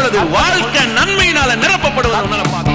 உணர்றது வாழ்க்கை நன்மையினால நிரப்பப்படுவது உணர பார்க்கிறோம்.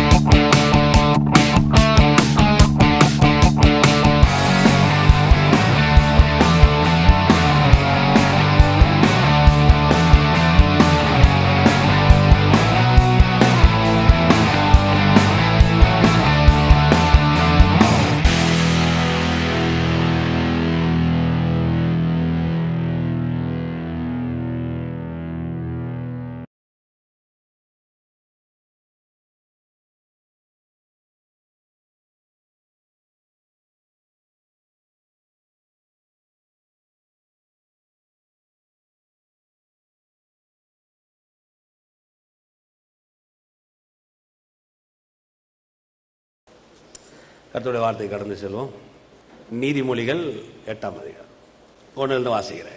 கர்த்தருடைய வார்த்தை கடந்து செல்வோம் நீதிமொழிகள் எட்டாம் அதிகாரம் ஒன்றிலிருந்து வாசிக்கிறேன்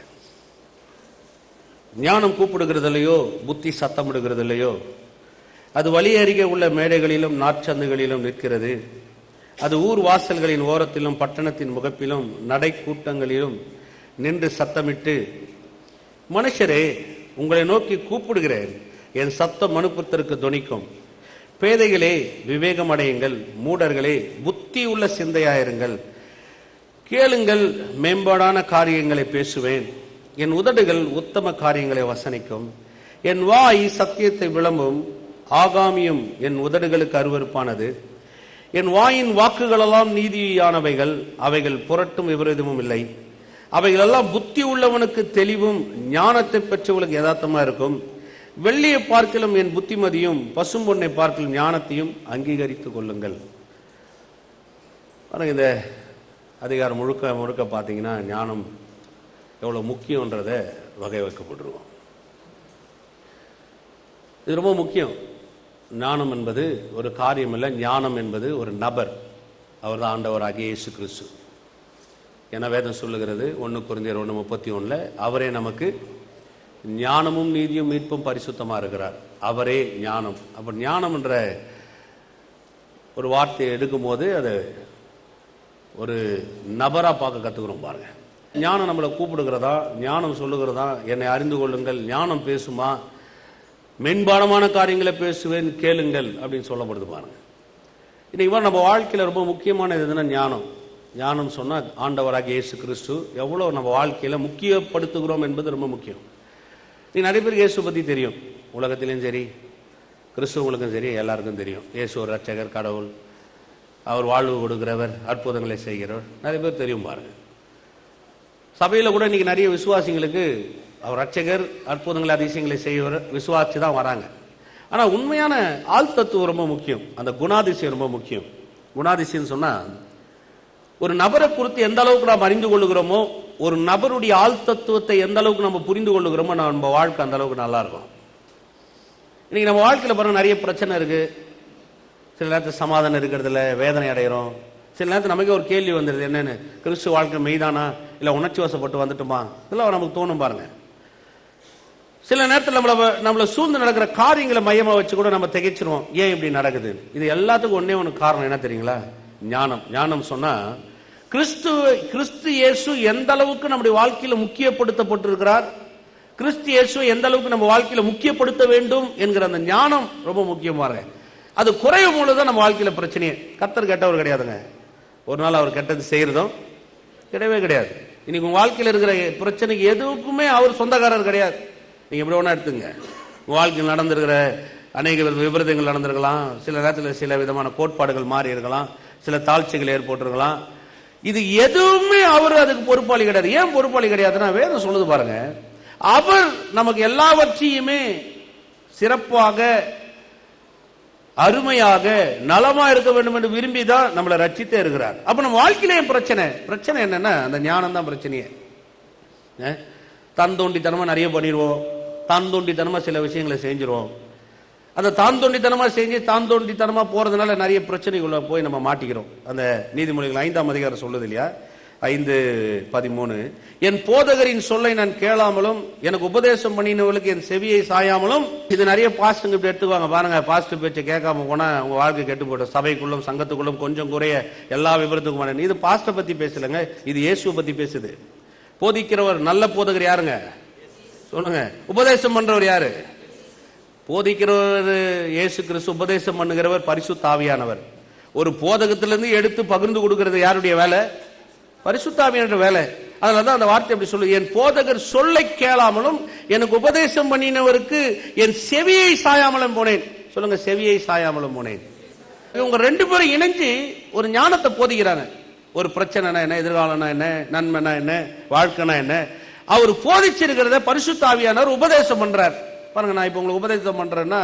ஞானம் கூப்பிடுகிறதில்லையோ புத்தி சத்தமிடுகிறதில்லையோ அது வழி அருகே உள்ள மேடைகளிலும் நாற்சந்துகளிலும் நிற்கிறது அது ஊர் வாசல்களின் ஓரத்திலும் பட்டணத்தின் முகப்பிலும் நடை கூட்டங்களிலும் நின்று சத்தமிட்டு மனுஷரே உங்களை நோக்கி கூப்பிடுகிறேன் என் சத்தம் மனுப்புத்திற்கு தொனிக்கும் பேதைகளே விவேகம் அடையுங்கள் மூடர்களே புத்தி உள்ள சிந்தையாயிருங்கள் கேளுங்கள் மேம்பாடான காரியங்களை பேசுவேன் என் உதடுகள் உத்தம காரியங்களை வசனிக்கும் என் வாய் சத்தியத்தை விளம்பும் ஆகாமியும் என் உதடுகளுக்கு அருவருப்பானது என் வாயின் வாக்குகளெல்லாம் நீதியானவைகள் அவைகள் புரட்டும் விபரீதமும் இல்லை அவைகளெல்லாம் புத்தி உள்ளவனுக்கு தெளிவும் ஞானத்தை பெற்றவர்களுக்கு யதார்த்தமா இருக்கும் வெள்ளியை பார்க்கிலும் என் புத்திமதியும் பசும்பொன்னை பார்க்கிலும் ஞானத்தையும் அங்கீகரித்துக் கொள்ளுங்கள் பாருங்க இந்த அதிகாரம் முழுக்க முழுக்க பார்த்தீங்கன்னா ஞானம் எவ்வளோ முக்கியன்றதை வகை வைக்கப்பட்டுருவோம் இது ரொம்ப முக்கியம் ஞானம் என்பது ஒரு காரியம் இல்லை ஞானம் என்பது ஒரு நபர் அவர் தான் ஆண்டவராகிய இயேசு கிறிஸ்து என வேதம் சொல்லுகிறது ஒன்று குறைந்தர் ஒன்று முப்பத்தி ஒன்றில் அவரே நமக்கு ஞானமும் நீதியும் மீட்பும் பரிசுத்தமாக இருக்கிறார் அவரே ஞானம் அப்போ ஞானம் என்ற ஒரு வார்த்தையை எடுக்கும்போது அது ஒரு நபராக பார்க்க கற்றுக்கிறோம் பாருங்க ஞானம் நம்மளை கூப்பிடுகிறதா ஞானம் சொல்லுகிறதா என்னை அறிந்து கொள்ளுங்கள் ஞானம் பேசுமா மென்பாடமான காரியங்களை பேசுவேன் கேளுங்கள் அப்படின்னு சொல்லப்படுது பாருங்க இன்னைக்கு பாரு, நம்ம வாழ்க்கையில் ரொம்ப முக்கியமானது எதுனா ஞானம் ஞானம் சொன்னால் ஆண்டவராகிய இயேசு கிறிஸ்து எவ்வளோ நம்ம வாழ்க்கையில் முக்கியப்படுத்துகிறோம் என்பது ரொம்ப முக்கியம் நீ நிறைய பேருக்கு இயேசு பற்றி தெரியும் உலகத்திலையும் சரி கிறிஸ்துவங்களுக்கும் சரி எல்லாருக்கும் தெரியும் இயேசு ஒரு ரட்சகர் கடவுள் அவர் வாழ்வு கொடுக்கிறவர் அற்புதங்களை செய்கிறவர் நிறைய பேர் தெரியும் பாருங்க சபையில் கூட இன்னைக்கு நிறைய விசுவாசிங்களுக்கு அவர் ரட்சகர் அற்புதங்களை அதிசயங்களை செய்வர் விசுவாசி தான் வராங்க ஆனால் உண்மையான ஆள் தத்துவம் ரொம்ப முக்கியம் அந்த குணாதிசயம் ரொம்ப முக்கியம் குணாதிசயம் சொன்னால் ஒரு நபரை குறித்து எந்த அளவுக்கு நாம் அறிந்து கொள்ளுகிறோமோ ஒரு நபருடைய ஆள் தத்துவத்தை எந்த அளவுக்கு நம்ம புரிந்து கொள்ளுகிறோமோ நம்ம வாழ்க்கை அந்த அளவுக்கு நல்லா இருக்கும் இன்னைக்கு நம்ம வாழ்க்கையில் பாருங்க நிறைய பிரச்சனை இருக்கு சில நேரத்தில் சமாதானம் இருக்கிறது இல்ல வேதனை அடைகிறோம் சில நேரத்தில் நமக்கே ஒரு கேள்வி வந்துடுது என்னன்னு கிறிஸ்து வாழ்க்கை மெய்தானா இல்லை உணர்ச்சி வசப்பட்டு வந்துட்டுமா இதெல்லாம் நமக்கு தோணும் பாருங்க சில நேரத்தில் நம்மள நம்மள சூழ்ந்து நடக்கிற காரியங்களை மையமா வச்சு கூட நம்ம திகைச்சிருவோம் ஏன் இப்படி நடக்குது இது எல்லாத்துக்கும் ஒண்ணே ஒன்று காரணம் என்ன தெரியுங்களா ஞானம் ஞானம் சொன்னா கிறிஸ்து கிறிஸ்து இயேசு எந்த அளவுக்கு நம்முடைய வாழ்க்கையில முக்கியப்படுத்தப்பட்டிருக்கிறார் கிறிஸ்து இயேசு எந்த அளவுக்கு நம்ம வாழ்க்கையில முக்கியப்படுத்த வேண்டும் என்கிற அந்த ஞானம் ரொம்ப முக்கியமாக அது குறையும் பொழுதுதான் நம்ம வாழ்க்கையில பிரச்சனையே கத்தர் கெட்டவர் கிடையாதுங்க ஒரு நாள் அவர் கெட்டது செய்யறதும் கிடையவே கிடையாது இன்னைக்கு உங்க வாழ்க்கையில் இருக்கிற பிரச்சனைக்கு எதுக்குமே அவர் சொந்தக்காரர் கிடையாது நீங்க எப்படி வேணா எடுத்துங்க உங்க வாழ்க்கையில் நடந்திருக்கிற அநேக வித விபரீதங்கள் நடந்திருக்கலாம் சில நேரத்தில் சில விதமான கோட்பாடுகள் மாறி இருக்கலாம் சில தாழ்ச்சிகள் ஏற்பட்டிருக்கலாம் இது எதுவுமே அவர் அதுக்கு பொறுப்பாளி கிடையாது ஏன் பொறுப்பாளி கிடையாதுன்னா வேதம் சொல்லுது பாருங்க அவர் நமக்கு எல்லாவற்றையுமே சிறப்பாக அருமையாக நலமா இருக்க வேண்டும் என்று விரும்பி தான் நம்மளை ரட்சித்தே இருக்கிறார் அப்ப நம்ம வாழ்க்கையில ஏன் பிரச்சனை பிரச்சனை என்னன்னா அந்த ஞானம் தான் பிரச்சனையே அஹ், தான் தோண்டித்தனமா நிறைய பண்ணிடுவோம் தான் தோண்டித்தனமா சில விஷயங்களை செஞ்சிருவோம் அந்த தான் தோண்டித்தனமா செஞ்சு தான் தோண்டித்தனமா போறதுனால நிறைய பிரச்சனைக்குள்ள போய் நம்ம மாட்டிக்கிறோம் அந்த நீதிமொழிகள் ஐந்தாம் அதிகாரம் சொல்லுது இல்லையா ஐந்து பதிமூணு என் போதகரின் சொல்லை நான் கேளாமலும் எனக்கு உபதேசம் பண்ணினவர்களுக்கு என் செவியை சாயாமலும் இது நிறைய பாஸ்ட்டுங்க இப்படி எடுத்துக்குவாங்க பாருங்க பாஸ்ட் பேச்சை கேட்காம போனா உங்க வாழ்க்கை கெட்டு போய்டும் சபைக்குள்ளும் சங்கத்துக்குள்ளும் கொஞ்சம் குறைய எல்லா விவரத்துக்கும் வரணும். இது பாஸ்ட பத்தி பேசலங்க இது இயேசுவை பத்தி பேசுது போதிக்கிறவர் நல்ல போதகர் யாருங்க சொல்லுங்க உபதேசம் பண்றவர் யாரு போதிக்கிறவர் இயேசு கிறிஸ்து உபதேசம் பண்ணுகிறவர் பரிசுத்த ஆவியானவர் ஒரு போதகத்திலிருந்து எடுத்து பகிர்ந்து கொடுக்கிறது யாருடைய வேலை பரிசுத்தாவியான வேலை அதனால தான் அந்த வார்த்தை அப்படி சொல்லு என் போதகர் சொல்லை கேளாமலும் எனக்கு உபதேசம் பண்ணினவருக்கு என் செவியை சாயாமலும் போனேன் சொல்லுங்க செவியை சாயாமலும் போனேன் இவங்க ரெண்டு பேரும் இணைஞ்சு ஒரு ஞானத்தை போதிக்கிறாங்க ஒரு பிரச்சனைனா என்ன எதிர்காலம்னா என்ன நன்மைனா என்ன வாழ்க்கைனா என்ன அவர் போதிச்சிருக்கிறத பரிசுத்தாவியானவர் உபதேசம் பண்றார் பாருங்க நான் இப்போ உங்களுக்கு உபதேசம் பண்றேன்னா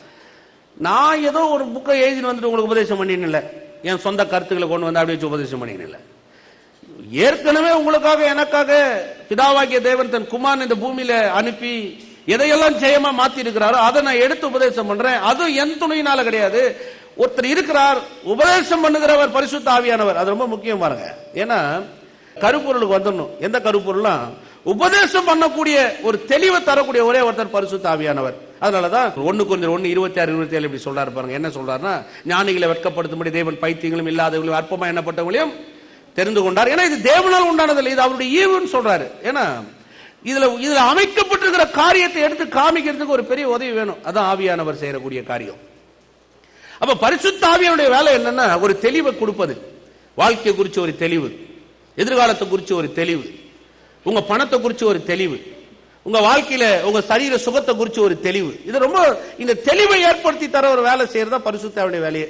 நான் ஏதோ ஒரு புக்கை எழுதிட்டு வந்துட்டு உங்களுக்கு உபதேசம் பண்ணின்னு இல்லை என் சொந்த கருத்துக்களை கொண்டு வந்து அப்படியே வச்சு உபதேசம் பண்ணின்னு இல்லை ஏற்கனவே உங்களுக்காக எனக்காக பிதாவாகிய தேவன் தன் குமாரன் இந்த பூமியில அனுப்பி எதையெல்லாம் ஜெயமா மாத்தி இருக்கிறாரோ அதை நான் எடுத்து உபதேசம் பண்றேன் அதுவும் என் துணையினால கிடையாது ஒருத்தர் இருக்கிறார் உபதேசம் பண்ணுகிறவர் பரிசுத்த ஆவியானவர் அது ரொம்ப முக்கியம் பாருங்க ஏன்னா கருப்பொருளுக்கு வந்துடணும் எந்த கருப்பொருள்லாம் உபதேசம் பண்ணக்கூடிய ஒரு தெளிவை தரக்கூடிய ஒரே ஒருத்தர் பரிசுத்த ஆவியானவர் அதனாலதான் ஒண்ணு கொஞ்சம் ஒண்ணு இருபத்தி ஆறு இருபத்தி ஏழு இப்படி சொல்றாரு பாருங்க என்ன சொல்றாருன்னா ஞானிகளை வெட்கப்படுத்தும்படி தேவன் பைத்தியங்களும் இல்லாதவங்களும் அற்பமா எண்ணப்பட்டவங்களையும் தெரிந்து கொண்டார் ஏன்னா இது தேவனால் உண்டானதில்லை இது அவருடைய ஈவுன்னு சொல்றாரு ஏன்னா இதுல இதுல அமைக்கப்பட்டிருக்கிற காரியத்தை எடுத்து காமிக்கிறதுக்கு ஒரு பெரிய உதவி வேணும் அதான் ஆவியானவர் செய்யக்கூடிய காரியம் அப்ப பரிசுத்த ஆவியானுடைய வேலை என்னன்னா ஒரு தெளிவை கொடுப்பது வாழ்க்கை குறிச்சு ஒரு தெளிவு எதிர்காலத்தை குறிச்சு ஒரு தெளிவு உங்க பணத்தை குறிச்சு ஒரு தெளிவு உங்க வாழ்க்கையில உங்க சரீர சுகத்தை குறிச்சு ஒரு தெளிவு இது ரொம்ப இந்த தெளிவை ஏற்படுத்தி தர ஒரு வேலை செய்யறதா பரிசுத்தாவுடைய வேலையே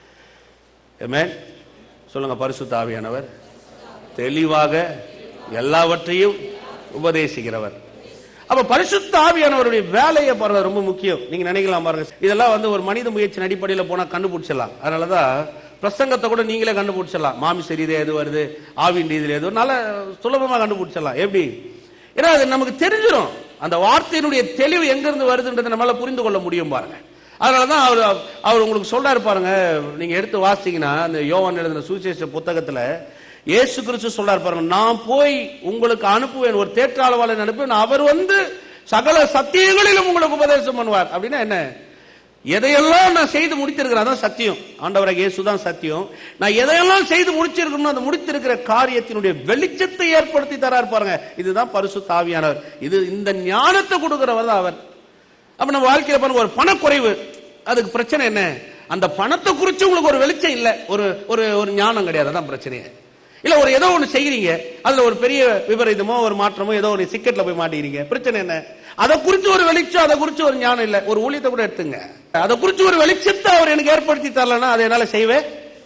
Amen. சொல்லுங்க பரிசுத்த ஆவியானவர் தெளிவாக எல்லாவற்றையும் உபதேசிக்கிறவர் அப்ப பரிசுத்த ஆவியானவருடைய வேலையை பாருங்க ரொம்ப முக்கியம் நீங்க நினைக்கலாம் பாருங்க இதெல்லாம் வந்து ஒரு மனித முயற்சியின் அடிப்படையில் போனா கண்டுபிடிச்சிடலாம் அதனாலதான் பிரசங்கத்தை கூட நீங்களே கண்டுபிடிச்சிடலாம் மாமிச ரீதியா எது வருது ஆவின் ரீதியில எது நல்ல சுலபமா கண்டுபிடிச்சிடலாம் எப்படி ஏன்னா அது நமக்கு தெரிஞ்சிடும் அந்த வார்த்தையினுடைய தெளிவு எங்கிருந்து வருதுன்றதை நம்மளால புரிந்து கொள்ள முடியும் பாருங்க அதனாலதான் அவர் அவர் உங்களுக்கு சொல்றாரு பாருங்க நீங்க எடுத்து வாசித்தீங்கன்னா அந்த யோவான் எழுதின சுவிசேஷ புத்தகத்துல இயேசு கிறிஸ்து சொல்றாரு பாருங்க நான் போய் உங்களுக்கு அனுப்புவேன் ஒரு தேற்றாளவாளன் அனுப்புவேன் அவர் வந்து சகல சத்தியங்களிலும் உங்களுக்கு உபதேசம் பண்ணுவார் அப்படின்னா என்ன எதையெல்லாம் நான் செய்து முடித்திருக்கிறேன் அதான் சத்தியம் ஆண்டவராக இயேசு தான் சத்தியம் நான் எதையெல்லாம் செய்து முடிச்சிருக்கணும் அந்த முடித்திருக்கிற காரியத்தினுடைய வெளிச்சத்தை ஏற்படுத்தி தரார் பாருங்க இதுதான் பரிசு தாவியானவர் இது இந்த ஞானத்தை கொடுக்கிறவர் தான் அவர் அப்ப நம்ம வாழ்க்கையில பாருங்க ஒரு பணக்குறைவு அதுக்கு பிரச்சனை என்ன அந்த பணத்தை குறிச்சு உங்களுக்கு ஒரு வெளிச்சம் இல்ல ஒரு ஒரு ஒரு ஞானம் கிடையாது அதான் பிரச்சனையே இல்ல ஒரு ஏதோ ஒண்ணு செய்யறீங்க அதுல ஒரு பெரிய விபரீதமோ ஒரு மாற்றமோ ஏதோ ஒரு சிக்கெட்ல போய் மாட்டீங்க பிரச்சனை என்ன அதை குறிச்சு ஒரு வெளிச்சம் அதை குறிச்சு ஒரு ஞானம் இல்ல ஒரு ஊழியத்தை கூட எடுத்துங்க அதை குறிச்சு ஒரு வெளிச்சத்தை அவர் எனக்கு ஏற்படுத்தி தரலன்னா அதை என்னால செய்வேன்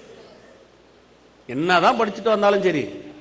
என்னதான் படிச்சுட்டு வந்தாலும் சரி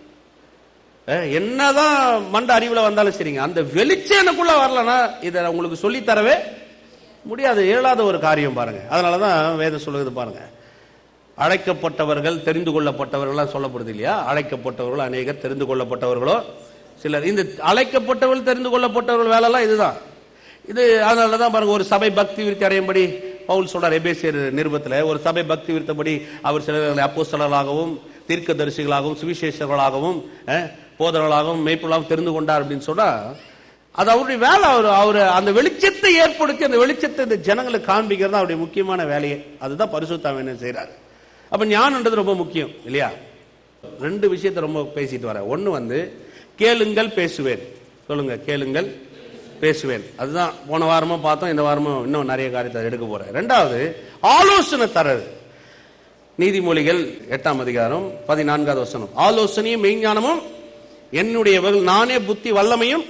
அஹ், என்னதான் மண்ட அறிவுல வந்தாலும் சரிங்க அந்த வெளிச்சம் எனக்குள்ள வரலன்னா இதை உங்களுக்கு சொல்லி தரவே முடியாது இயலாத ஒரு காரியம் பாருங்க அதனாலதான் வேதம் சொல்லுது பாருங்க அழைக்கப்பட்டவர்கள் தெரிந்து கொள்ளப்பட்டவர்கள்லாம் சொல்லப்படுது இல்லையா அழைக்கப்பட்டவர்கள் அநேகர் தெரிந்து கொள்ளப்பட்டவர்களோ சிலர் இந்த அழைக்கப்பட்டவர்கள் தெரிந்து கொள்ளப்பட்டவர்கள் வேலைலாம் இதுதான் இது அதனால தான் பாருங்க ஒரு சபை பக்தி விருத்தி அடையும்படி பவுல் சொல்றார் எபேசியர் நிருபத்தில் ஒரு சபை பக்தி விருத்தபடி அவர் சிலர்களை அப்போஸ்தலர்களாகவும் தீர்க்கதரிசிகளாகவும் சுவிசேஷர்களாகவும் அஹ், போதர்களாகவும் மெய்ப்பொருளாகவும் தெரிந்து கொண்டார் அப்படின்னு சொன்னா அது அவருடைய வேலை அவர் அவர் அந்த வெளிச்சத்தை ஏற்படுத்தி அந்த வெளிச்சத்தை இந்த ஜனங்களுக்கு காண்பிக்கிறது தான் அவருடைய முக்கியமான வேலையே அதுதான் பரிசுத்தாம என்ன செய்றாரு அப்ப ஞானன்றது ரொம்ப முக்கியம் இல்லையா ரெண்டு விஷயத்தை ரொம்ப பேசிட்டு வரேன் ஒண்ணு வந்து கேளுங்கள் பேசுவேன் சொல்லுங்க கேளுங்கள் பேசுவேன் அதுதான் போன வாரமும் பார்த்தோம் இந்த வாரமும் இன்னும் நிறைய காரியத்தை எடுக்க போறேன் ரெண்டாவது ஆலோசனை தரது நீதிமொழிகள் எட்டாம் அதிகாரம் பதினான்காவது வசனம் ஆலோசனையும் மெய்ஞானமும் என்னுடைய வகல் நானே புத்தி வல்லமையும்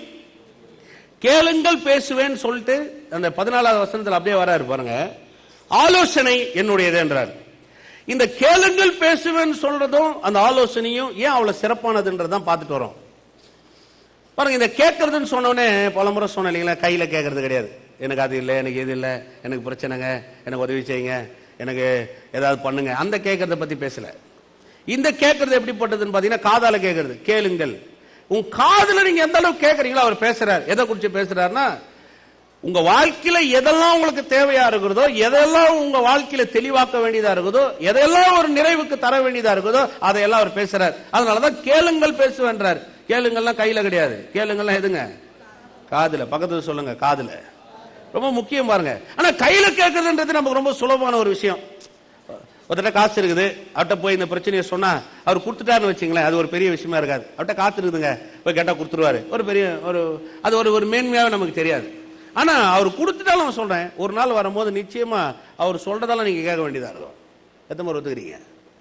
கேளுங்கள் பேசுவேன் சொல்லிட்டு அந்த பதினாலாவது வசனத்தில் அப்படியே வராரு பாருங்க ஆலோசனை என்னுடையது என்றார் இந்த கேளுங்கள் பேசுவேன் சொல்றதும் அந்த ஆலோசனையும் ஏன் அவ்வளவு சிறப்பானதுன்றதான் பார்த்துட்டு வரோம் பாருங்க இந்த கேட்கறதுன்னு சொன்னோடனே பல முறை சொன்னேன் இல்லைங்களா கையில கேட்கறது கிடையாது எனக்கு அது இல்லை எனக்கு இது இல்லை எனக்கு பிரச்சனைங்க எனக்கு உதவி செய்யுங்க எனக்கு ஏதாவது பண்ணுங்க அந்த கேட்கறத பத்தி பேசல இந்த கேட்கறது எப்படிப்பட்டதுன்னு பாத்தீங்கன்னா காதால கேட்கறது கேளுங்கள் உன் காதுல நீங்க எந்த அளவுக்கு கேட்கறீங்களோ அவர் பேசுறாரு எதை குறிச்சு பேசுறாருன்னா உங்க வாழ்க்கையில எதெல்லாம் உங்களுக்கு தேவையா இருக்கிறதோ எதெல்லாம் உங்க வாழ்க்கையில தெளிவாக்க வேண்டியதா இருக்குதோ எதெல்லாம் ஒரு நிறைவுக்கு தர வேண்டியதா இருக்குதோ அதையெல்லாம் அவர் பேசுறார் அதனாலதான் கேளுங்கள் பேசுவேன்றார் கேளுங்கள்லாம் கையில கிடையாது கேளுங்கள்லாம் எதுங்க காதுல பக்கத்துல சொல்லுங்க காதுல ரொம்ப முக்கியம் பாருங்க ஆனா கையில கேட்கறதுன்றது நமக்கு ரொம்ப சுலபமான ஒரு விஷயம் ஒருத்தட்ட காசு இருக்குது அவர்கிட்ட போய் இந்த பிரச்சனையை சொன்னா அவர் கொடுத்துட்டாருன்னு வச்சுங்களேன் அது ஒரு பெரிய விஷயமா இருக்காது அவர்கிட்ட காசு இருக்குதுங்க போய் கேட்டா கொடுத்துருவாரு ஒரு பெரிய ஒரு அது ஒரு ஒரு மேன்மையாவே நமக்கு தெரியாது ஆனா அவர் கொடுத்துட்டாலும் நான் சொல்றேன் ஒரு நாள் வரும்போது நிச்சயமா அவர் சொல்றதெல்லாம் நீங்க கேட்க வேண்டியதா இருக்கும் எத்தனை முறை ஒத்துக்கிறீங்க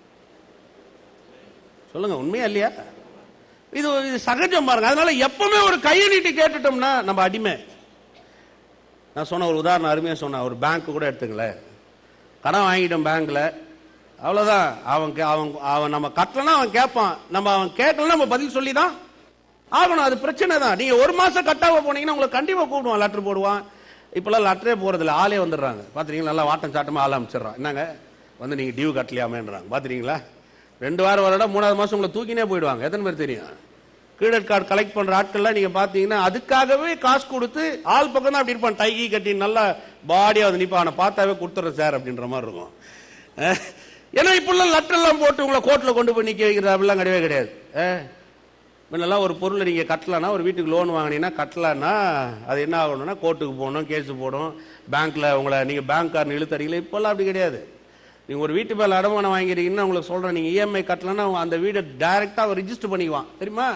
சொல்லுங்க உண்மையா இல்லையா இது ஒரு- இது சகஜம் பாருங்க அதனால எப்பவுமே ஒரு கையை நீட்டி கேட்டுட்டோம்னா நம்ம அடிமை நான் சொன்ன ஒரு உதாரணம் அருமையா சொன்னேன் ஒரு பேங்க் கூட எடுத்துங்களேன் கடன் வாங்கிட்டோம் பேங்க்ல அவ்வளவுதான் அவன் கே- அவன் அவன் நம்ம கட்டலன்னா அவன் கேட்பான் நம்ம அவன் கேட்கலன்னா நம்ம பதில் சொல்லி தான் ஆகணும் அது பிரச்சனை தான் நீங்க ஒரு மாசம் கட்டாம போனீங்கன்னா உங்களை கண்டிப்பா கூப்பிடுவான் லெட்டர் போடுவான் இப்பெல்லாம் லெட்டரே போறதில்ல ஆளே வந்துடுறாங்க பாத்துறீங்களா நல்லா வாட்டம் சாட்டமா ஆள் அமைச்சிடுறான் என்னங்க வந்து நீங்க டியூ கட்டலையாமேன்றாங்க பாத்துறீங்களா ரெண்டு வாரம் வரடா மூணாவது மாசம் உங்களை தூக்கினே போயிடுவாங்க எத்தனை பேர் தெரியும் கிரெடிட் கார்டு கலெக்ட் பண்ற ஆட்கள்லாம் நீங்க பாத்தீங்கன்னா அதுக்காகவே காசு கொடுத்து ஆள் பக்கம் தான் அப்படி இருப்பான் டைகி கட்டி நல்லா பாடியா வந்து நிப்பான் அவனை பார்த்தாவே கொடுத்துறேன் சார் அப்படின்ற மாதிரி இருக்கும் அஹ், ஏன்னா இப்பெல்லாம் லெட்டர் எல்லாம் போட்டு உங்களை கோர்ட்ல கொண்டு போய் நிக்க வைக்கிறது அப்படிலாம் கிடையவே கிடையாது அஹ், முன்னெல்லாம் ஒரு பொருளை நீங்க கட்டலன்னா ஒரு வீட்டுக்கு லோன் வாங்கினீங்கன்னா கட்டலன்னா அது என்ன ஆகணும்னா கோர்ட்டுக்கு போகணும் கேஸ் போடும் பேங்க்ல உங்களை நீங்க பேங்க் காரன் இழுத்தறீங்களே இப்பெல்லாம் அப்படி கிடையாது நீங்க ஒரு வீட்டு மேல அடமானம் வாங்கிறீங்கன்னா உங்களுக்கு சொல்றேன் நீங்க இஎம்ஐ கட்டலன்னா அவங்க அந்த வீடை டைரக்டா ரிஜிஸ்டர் பண்ணிக்குவான் தெரியுமா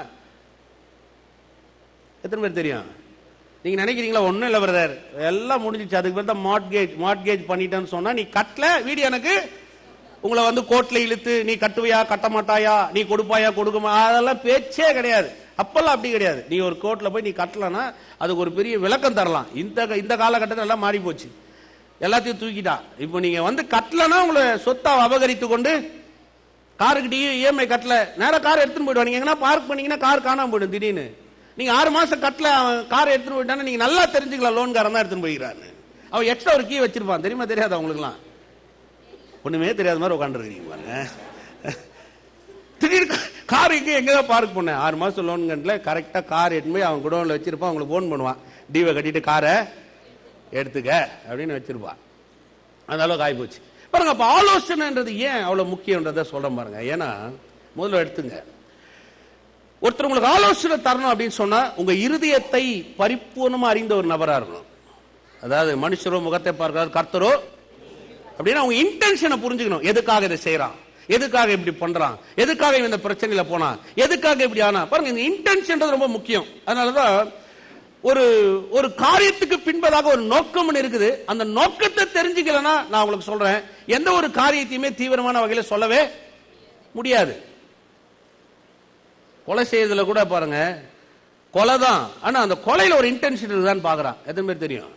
எத்தனை பேர் தெரியும் நீங்க நினைக்கிறீங்களா ஒண்ணும் இல்ல பிரதர் எல்லாம் முடிஞ்சிச்சு அதுக்கு பேர் தான் மார்ட்கேஜ் மார்ட்கேஜ் பண்ணிட்டேன்னு சொன்னா நீ கட்டல வீடு எனக்கு உங்களை வந்து கோர்ட்ல இழுத்து நீ கட்டுவியா கட்ட மாட்டாயா நீ கொடுப்பாயா கொடுக்குமா அதெல்லாம் பேச்சே கிடையாது அப்பெல்லாம் அப்படி கிடையாது நீ ஒரு கோர்ட்ல போய் நீ கட்டலன்னா அதுக்கு ஒரு பெரிய விளக்கம் தரலாம் இந்த இந்த காலகட்டத்தில் எல்லாம் மாறி போச்சு எல்லாத்தையும் தூக்கிட்டா இப்போ நீங்க வந்து கட்டலன்னா உங்களை சொத்தை அபகரித்து கொண்டு காருக்கு டி இஎம்ஐ கட்டல நேரா கார் எடுத்துன்னு போயிடுவாங்க நீங்க எங்கன்னா பார்க் பண்ணீங்கன்னா கார் காணாம போயிடும் திடீர்னு நீங்க ஆறு மாசம் கட்டல அவன் கார் எடுத்துன்னு போயிட்டானா நீங்க நல்லா தெரிஞ்சுக்கலாம் லோன்காரன் தான் எடுத்துன்னு போய்க்கிறான்னு அவன் எக்ஸ்ட்ரா ஒரு கீ வச்சிருப்பான் தெரியுமா தெரியாது அவங்களுக்குலாம் ஒண்ணுமே தெரியாத மாதிரி உட்காந்துருக்கீங்க பாருங்க திடீர்னு கார் எங்க எங்க தான் பார்க் பண்ணேன் ஆறு மாசம் லோன் கட்டல கரெக்டா கார் எடுத்து போய் அவன் குடோன்ல வச்சிருப்பான் அவங்களுக்கு ஃபோன் பண்ணுவான் டிவை கட்டிட்டு காரை எடுத்துக்க அப்படின்னு வச்சிருப்பான் அந்த அளவுக்கு ஆகி போச்சு பாருங்க அப்ப ஆலோசனைன்றது ஏன் அவ்வளவு முக்கியன்றதை சொல்றேன் பாருங்க ஏன்னா முதல்ல எடுத்துங்க ஒருத்தர் உங்களுக்கு ஆலோசனை தரணும் அப்படின்னு சொன்னா உங்க இருதயத்தை பரிபூர்ணமா அறிந்த ஒரு நபரா இருக்கணும் அதாவது மனுஷரோ முகத்தை பார்க்கிறார் கர்த்தரோ அப்படின்னா அவங்க இன்டென்ஷனை புரிஞ்சுக்கணும் எதுக்காக இதை செய்யறான் எதுக்காக இப்படி பண்றான் எதுக்காக இவன் இந்த பிரச்சனையில போனான் எதுக்காக இப்படி ஆனா பாருங்க இந்த இன்டென்ஷன்றது ரொம்ப முக்கியம் அதனாலதான் ஒரு ஒரு காரியத்துக்கு பின்பதாக ஒரு நோக்கம்னு இருக்குது அந்த நோக்கத்தை தெரிஞ்சுக்கலன்னா நான் உங்களுக்கு சொல்றேன் எந்த ஒரு காரியத்தையுமே தீவிரமான வகையில சொல்லவே முடியாது கொலை செய்யறதுல கூட பாருங்க கொலை தான் ஆனா அந்த கொலையில ஒரு இன்டென்ஷன் இருக்குதான்னு பாக்குறான் எத்தனை பேர் தெரியும்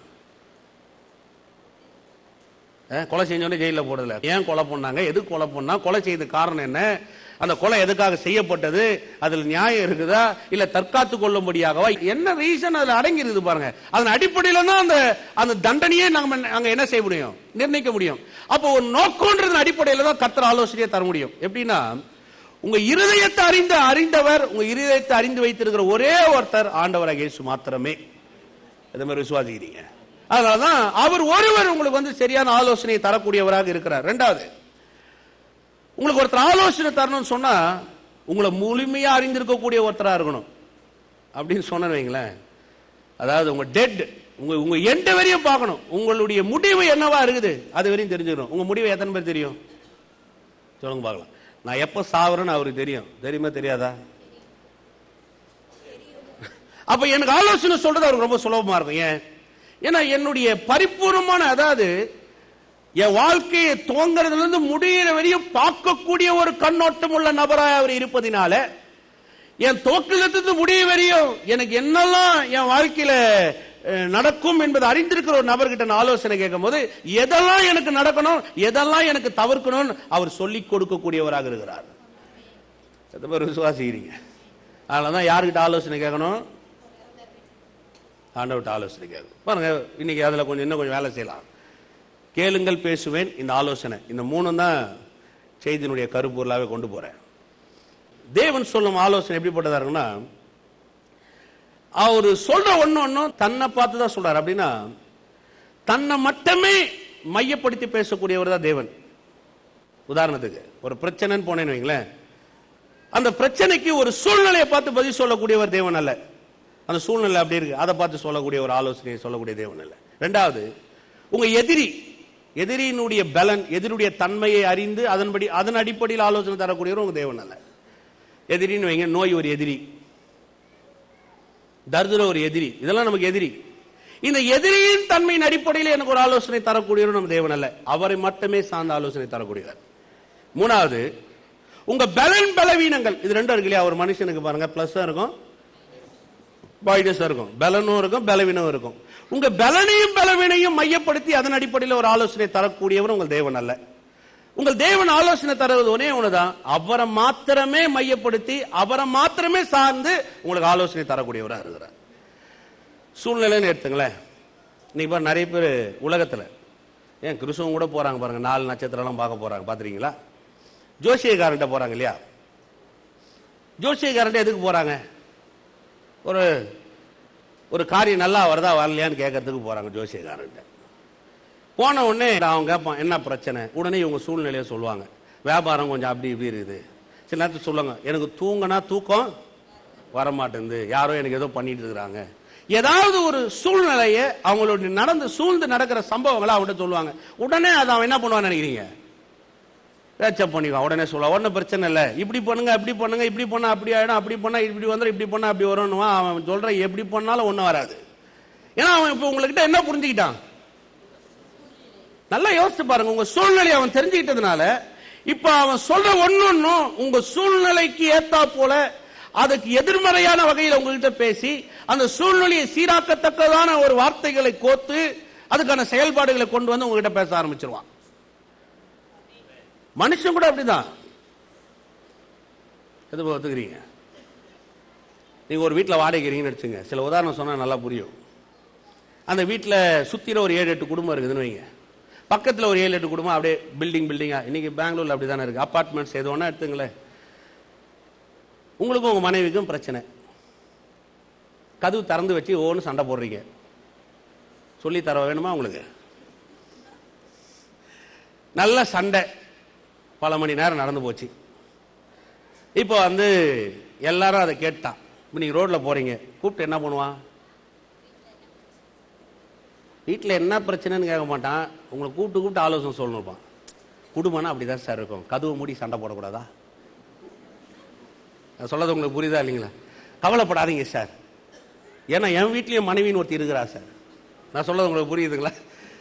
அஹ், கொலை செஞ்சோடனே ஜெயில போடுறதுல ஏன் கொலை பண்ணாங்க எதுக்கு கொலை பண்ணா கொலை செய்த காரணம் என்ன அந்த கொலை எதுக்காக செய்யப்பட்டது அதுல நியாயம் இருக்குதா இல்ல தற்காத்து கொள்ளும்படியாகவா என்ன ரீசன் அதுல அடங்கி இருக்குது பாருங்க அதன் அடிப்படையில தான் அந்த அந்த தண்டனையே நாம அங்க என்ன செய்ய முடியும் நிர்ணயிக்க முடியும் அப்போ ஒரு நோக்கம்ன்றதன் அடிப்படையில தான் கத்தர் ஆலோசனையை தர முடியும் எப்படின்னா உங்க இருதயத்தை அறிந்த அறிந்தவர் உங்க இருதயத்தை அறிந்து வைத்திருக்கிற ஒரே ஒருத்தர் ஆண்டவராக இயேசு மாத்திரமே இதை மாதிரி விசுவாசிக்கிறீங்க அதனாலதான் அவர் ஒருவர் உங்களுக்கு வந்து சரியான ஆலோசனையை தரக்கூடியவராக இருக்கிறார் ரெண்டாவது உங்களுக்கு ஒருத்தர் ஆலோசனை தரணும்னு சொன்னா உங்களை முழுமையா அறிந்திருக்கக்கூடிய ஒருத்தரா இருக்கணும் அப்படின்னு சொன்னேன்னு வைங்களேன் அதாவது உங்க டெட் உங்க உங்க எந்த வரையும் பார்க்கணும் உங்களுடைய முடிவு என்னவா இருக்குது அது வரையும் தெரிஞ்சுக்கணும் உங்க முடிவு எத்தனை பேர் தெரியும் சொல்லுங்க பார்க்கலாம் நான் எப்ப சாவுறேன்னு அவருக்கு தெரியும் தெரியுமா தெரியாதா அப்ப எனக்கு ஆலோசனை சொல்றது அவருக்கு ரொம்ப சுலபமா இருக்கும் ஏன் ஏன்னா என்னுடைய பரிபூர்ணமான அதாவது என் வாழ்க்கையை துவங்குறதுல இருந்து முடியிற வரையும் பார்க்கக்கூடிய ஒரு கண்ணோட்டம் உள்ள நபராய் அவர் இருப்பதினால என் துவக்கத்திலிருந்து முடிய வரையும் எனக்கு என்னெல்லாம் என் வாழ்க்கையில அஹ், நடக்கும் என்பதை அறிந்திருக்கிற ஒரு நபர்கிட்ட நான் ஆலோசனை கேட்கும் போது எதெல்லாம் எனக்கு நடக்கணும் எதெல்லாம் எனக்கு தவிர்க்கணும்னு அவர் சொல்லிக் கொடுக்கக்கூடியவராக இருக்கிறார் எத்தனை பேர் விசுவாசிக்கிறீங்க அதனாலதான் யாருக்கிட்ட ஆலோசனை கேட்கணும் ஆண்டவர்கிட்ட ஆலோசனை கேட்கணும் பாருங்க இன்னைக்கு அதுல கொஞ்சம் இன்னும் கொஞ்சம் வேலை செய்யலாம் கேளுங்கள் பேசுவேன் இந்த ஆலோசனை இந்த மூணும் தான் செய்தியினுடைய கருப்பொருளாவே கொண்டு போறேன் தேவன் சொல்லும் ஆலோசனை எப்படிப்பட்டதா இருக்குன்னா அவர் சொல்ற ஒண்ணு ஒன்னும் தன்னை பார்த்து தான் சொல்றாரு அப்படின்னா தன்னை மட்டுமே மையப்படுத்தி பேசக்கூடியவர் தான் தேவன் உதாரணத்துக்கு ஒரு பிரச்சனைன்னு போனேன்னு வைங்களேன் அந்த பிரச்சனைக்கு ஒரு சூழ்நிலையை பார்த்து பதில் சொல்லக்கூடியவர் தேவன் அல்ல அந்த சூழ்நிலை அப்படி இருக்கு அதை பார்த்து சொல்லக்கூடிய ஒரு ஆலோசனையை சொல்லக்கூடிய தேவன் அல்ல ரெண்டாவது உங்க எதிரி எதிரியினுடைய பலன் எதிரியுடைய தன்மையை அறிந்து அதன்படி அதன் அடிப்படையில் ஆலோசனை தரக்கூடியவர் உங்க தேவன் அல்ல எதிரின்னு வைங்க நோய் ஒரு எதிரி தரித்திரம் ஒரு எதிரி இதெல்லாம் நமக்கு எதிரி இந்த எதிரியின் தன்மையின் அடிப்படையில் எனக்கு ஒரு ஆலோசனை தரக்கூடியவர் நம்ம தேவன் அல்ல அவரை மட்டுமே சார்ந்த ஆலோசனை தரக்கூடியவர் மூணாவது உங்க பலன் பலவீனங்கள் இது ரெண்டும் இருக்கு இல்லையா ஒரு மனுஷனுக்கு பாருங்க பிளஸ் இருக்கும் மைனஸா இருக்கும் பலனும் இருக்கும் பலவீனம் இருக்கும் உங்க பலனையும் பலவீனையும் மையப்படுத்தி அதன் அடிப்படையில் ஒரு ஆலோசனை தரக்கூடியவர் உங்கள் தேவன் அல்ல உங்கள் தேவன் ஆலோசனை தருவது ஒரே ஒண்ணுதான் அவரை மாத்திரமே மையப்படுத்தி அவரை மாத்திரமே சார்ந்து உங்களுக்கு ஆலோசனை தரக்கூடியவரா இருக்கிறார் சூழ்நிலைன்னு எடுத்துங்களேன் இன்னைக்கு பாரு நிறைய பேர் உலகத்துல ஏன் கிறிஸ்தவம் கூட போறாங்க பாருங்க நாலு நட்சத்திரம்லாம் பார்க்க போறாங்க பாத்துறீங்களா ஜோசியக்காரன்ட்ட போறாங்க இல்லையா ஜோசியக்காரன்ட்ட எதுக்கு போறாங்க ஒரு ஒரு காரியம் நல்லா வருதா வரலையான்னு கேட்கறதுக்கு போறாங்க ஜோசியக்காரன்ட்ட போன உடனே அவன் கேட்பான் என்ன பிரச்சனை உடனே இவங்க சூழ்நிலையை சொல்லுவாங்க வியாபாரம் கொஞ்சம் அப்படி இப்படி இருக்குது சில நேரத்தில் சொல்லுவாங்க எனக்கு தூங்கினா தூக்கம் வரமாட்டேங்குது யாரோ எனக்கு ஏதோ பண்ணிட்டு இருக்கிறாங்க ஏதாவது ஒரு சூழ்நிலையை அவங்களுடைய நடந்து சூழ்ந்து நடக்கிற சம்பவங்களை அவன்கிட்ட சொல்லுவாங்க உடனே அதை அவன் என்ன பண்ணுவான்னு நினைக்கிறீங்க பேச்சப் பண்ணிக்குவான் உடனே சொல்லுவான் ஒன்றும் பிரச்சனை இல்லை இப்படி பண்ணுங்க அப்படி பண்ணுங்க இப்படி பண்ணா அப்படி ஆயிடும் அப்படி பண்ணா இப்படி வந்துடும் இப்படி பண்ணா அப்படி வரும்னுவான் அவன் சொல்ற எப்படி பண்ணாலும் ஒன்றும் வராது ஏன்னா அவன் இப்போ உங்ககிட்ட என்ன புரிஞ்சுக்கிட்டான் நல்லா யோசிச்சு பாருங்க உங்க சூழ்நிலையை அவன் தெரிஞ்சுக்கிட்டதுனால இப்ப அவன் சொல்ற ஒன்னொன்னும் உங்க சூழ்நிலைக்கு ஏத்தா போல அதுக்கு எதிர்மறையான வகையில் உங்ககிட்ட பேசி அந்த சூழ்நிலையை சீராக்கத்தக்கதான ஒரு வார்த்தைகளை கோத்து அதுக்கான செயல்பாடுகளை கொண்டு வந்து உங்ககிட்ட பேச ஆரம்பிச்சிருவான் மனுஷன் கூட அப்படிதான் எது போல ஒத்துக்கிறீங்க நீங்க ஒரு வீட்டில் வாடகைக்கிறீங்கன்னு வச்சுங்க சில உதாரணம் சொன்னா நல்லா புரியும் அந்த வீட்டில் சுத்திர ஒரு ஏழு எட்டு குடும்பம் இருக்குதுன்னு வைங்க பக்கத்தில் ஒரு ஏழு எட்டு குடும்பம் அப்படியே பில்டிங் பில்டிங்கா இன்னைக்கு பெங்களூர்ல அப்படி தானே இருக்கு அப்பார்ட்மெண்ட்ஸ் எது ஒன்றா எடுத்துங்களேன் உங்களுக்கும் உங்க மனைவிக்கும் பிரச்சனை கதவு திறந்து வச்சு ஓன்னு சண்டை போடுறீங்க சொல்லி தர வேணுமா உங்களுக்கு நல்ல சண்டை பல மணி நேரம் நடந்து போச்சு இப்போ வந்து எல்லாரும் அதை கேட்டான் இப்போ நீங்க ரோட்ல போறீங்க கூப்பிட்டு என்ன பண்ணுவான் வீட்டில் என்ன பிரச்சனைன்னு கேட்க மாட்டான் உங்களை கூப்பிட்டு கூப்பிட்டு ஆலோசனை சொல்லணும்ப்பான் குடும்பம்னா அப்படிதான் சார் இருக்கும் கதவு மூடி சண்டை போடக்கூடாதா நான் சொல்றது உங்களுக்கு புரியுதா இல்லைங்களா கவலைப்படாதீங்க சார் ஏன்னா என் வீட்லயும் மனைவின்னு ஒருத்தி இருக்கிறா சார் நான் சொல்றது உங்களுக்கு புரியுதுங்களா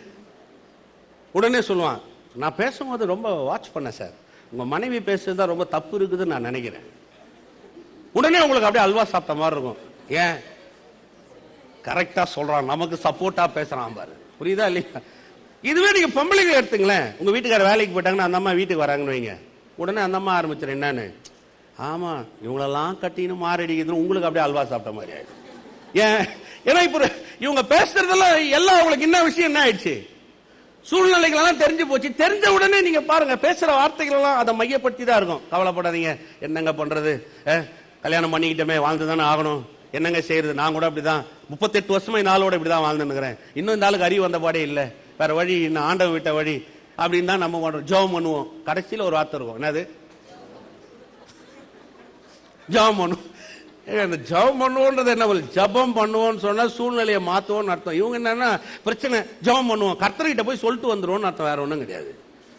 உடனே சொல்லுவான் நான் பேசும்போது ரொம்ப வாட்ச் பண்ணேன் சார் உங்க மனைவி பேசுறது தான் ரொம்ப தப்பு இருக்குதுன்னு நான் நினைக்கிறேன் உடனே உங்களுக்கு அப்படியே அல்வா சாப்பிட்ட மாதிரி இருக்கும் ஏன் கரெக்டா சொல்றான் நமக்கு சப்போர்ட்டா பேசுறான் பாரு புரியுதா இல்லையா இதுவே நீங்க பொம்பளைங்க எடுத்துங்களேன் உங்க வீட்டுக்கார வேலைக்கு போயிட்டாங்கன்னா அந்த அம்மா வீட்டுக்கு வராங்கன்னு வைங்க உடனே அந்த அம்மா ஆரம்பிச்சிடும் என்னன்னு ஆமா இவங்களெல்லாம் கட்டின்னு மாரடிக்குதுன்னு உங்களுக்கு அப்படியே அல்வா சாப்பிட்ட மாதிரி ஆயிடும் ஏன் ஏன்னா இப்ப இவங்க பேசுறதெல்லாம் எல்லாம் அவங்களுக்கு என்ன விஷயம் என்ன ஆயிடுச்சு சூழ்நிலைகள் எல்லாம் தெரிஞ்சு போச்சு தெரிஞ்ச உடனே நீங்க பாருங்க பேசுற வார்த்தைகள் எல்லாம் அதை மையப்படுத்தி தான் இருக்கும் கவலைப்படாதீங்க என்னங்க பண்றது அஹ், கல்யாணம் பண்ணிக்கிட்டோமே வாழ்ந்து தானே ஆகணும் என்னங்க செய்யறது நான் கூட அப்படிதான் முப்பத்தெட்டு வருஷமா இந்த ஆளோட இப்படிதான் வாழ்ந்துருக்கிறேன் இன்னும் இந்த ஆளுக்கு அறிவு வந்த பாடே இல்ல வேற வழி இன்னும் ஆண்டவ விட்ட வழி அப்படின்னு தான் நம்ம பண்றோம் ஜெபம் பண்ணுவோம் கடைசியில ஒரு வார்த்தை இருக்கும் என்னது ஜெபம் பண்ணுவோம் ஏங்க, இந்த ஜெபம் பண்ணுவோன்றது என்ன போல ஜெபம் பண்ணுவோம்னு சொன்னா சூழ்நிலையை மாத்துவோம்னு அர்த்தம் இவங்க என்னன்னா பிரச்சனை ஜெபம் பண்ணுவோம் கர்த்தர்கிட்ட போய் சொல்லிட்டு வந்துருவோம்னு அர்த்தம் வேற ஒண்ணும் கிடையாது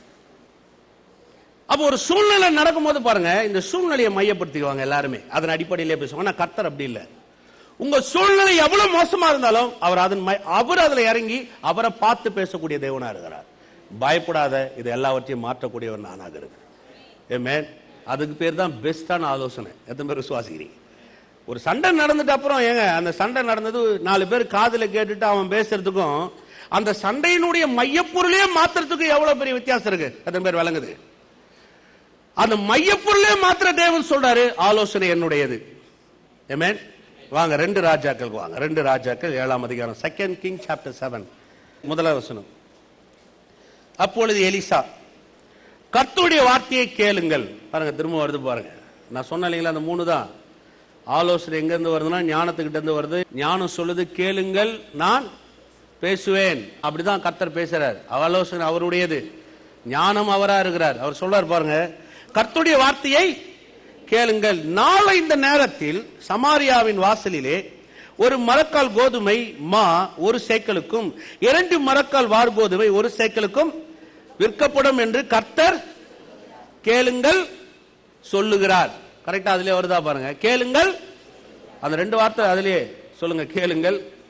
அப்போ ஒரு சூழ்நிலை நடக்கும்போது பாருங்க இந்த சூழ்நிலையை மையப்படுத்திக்குவாங்க எல்லாருமே அதன் அடிப்படையிலே பேசுவாங்க ஆனா கர்த்தர் அப்படி இல்லை உங்க சூழ்நிலை எவ்வளவு மோசமா இருந்தாலும் அவர் அதன் மை- அவர் அதுல இறங்கி அவரை பார்த்து பேசக்கூடிய தேவனா இருக்கிறார் பயப்படாத இது எல்லாவற்றையும் மாற்றக்கூடியவர் நானாக இருக்கிறேன் Amen. அதுக்கு பேர் தான் பெஸ்டான ஆலோசனை எத்தனை பேர் விசுவாசிக்கிறீங்க ஒரு சண்டை நடந்துட்டு அப்புறம் ஏங்க அந்த சண்டை நடந்தது நாலு பேர் காதுல கேட்டுட்டு அவன் பேசுறதுக்கும் அந்த சண்டையினுடைய மையப்பொருளே மாத்துறதுக்கும் எவ்வளவு பெரிய வித்தியாசம் இருக்கு எத்தனை பேர் விளங்குது அந்த மையப்பொருளே மாத்திர தேவன் சொல்றாரு ஆலோசனை என்னுடையது Amen. வாங்க ரெண்டு ராஜாக்களுக்கு வாங்க ரெண்டு ராஜாக்கள் ஏழாம் அதிகாரம் செகண்ட் கிங் சாப்டர் செவன் முதலாவது வசனம் அப்பொழுது எலிசா கர்த்தருடைய வார்த்தையை கேளுங்கள் பாருங்க திரும்ப வருது பாருங்க நான் சொன்னேன் இல்லைங்களா அந்த மூணு தான் ஆலோசனை எங்க இருந்து வருதுன்னா ஞானத்துக்கிட்ட இருந்து வருது ஞானம் சொல்லுது கேளுங்கள் நான் பேசுவேன் அப்படிதான் கர்த்தர் பேசுறார் ஆலோசனை அவருடையது ஞானம் அவரா இருக்கிறார் அவர் சொல்றார் பாருங்க கர்த்தருடைய வார்த்தையை கேளுங்கள் நாளை இந்த நேரத்தில் சமாரியாவின் வாசலிலே ஒரு மரக்கால் கோதுமை மா ஒரு சேக்கலுக்கும் இரண்டு மரக்கால் வார் கோதுமை ஒரு சேக்கலுக்கும் விற்கப்படும் என்று கர்த்தர் கேளுங்கள் சொல்லுகிறார் கரெக்டா அதுலயே வருதா பாருங்க கேளுங்கள் அந்த ரெண்டு வார்த்தை அதுலயே சொல்லுங்க கேளுங்கள்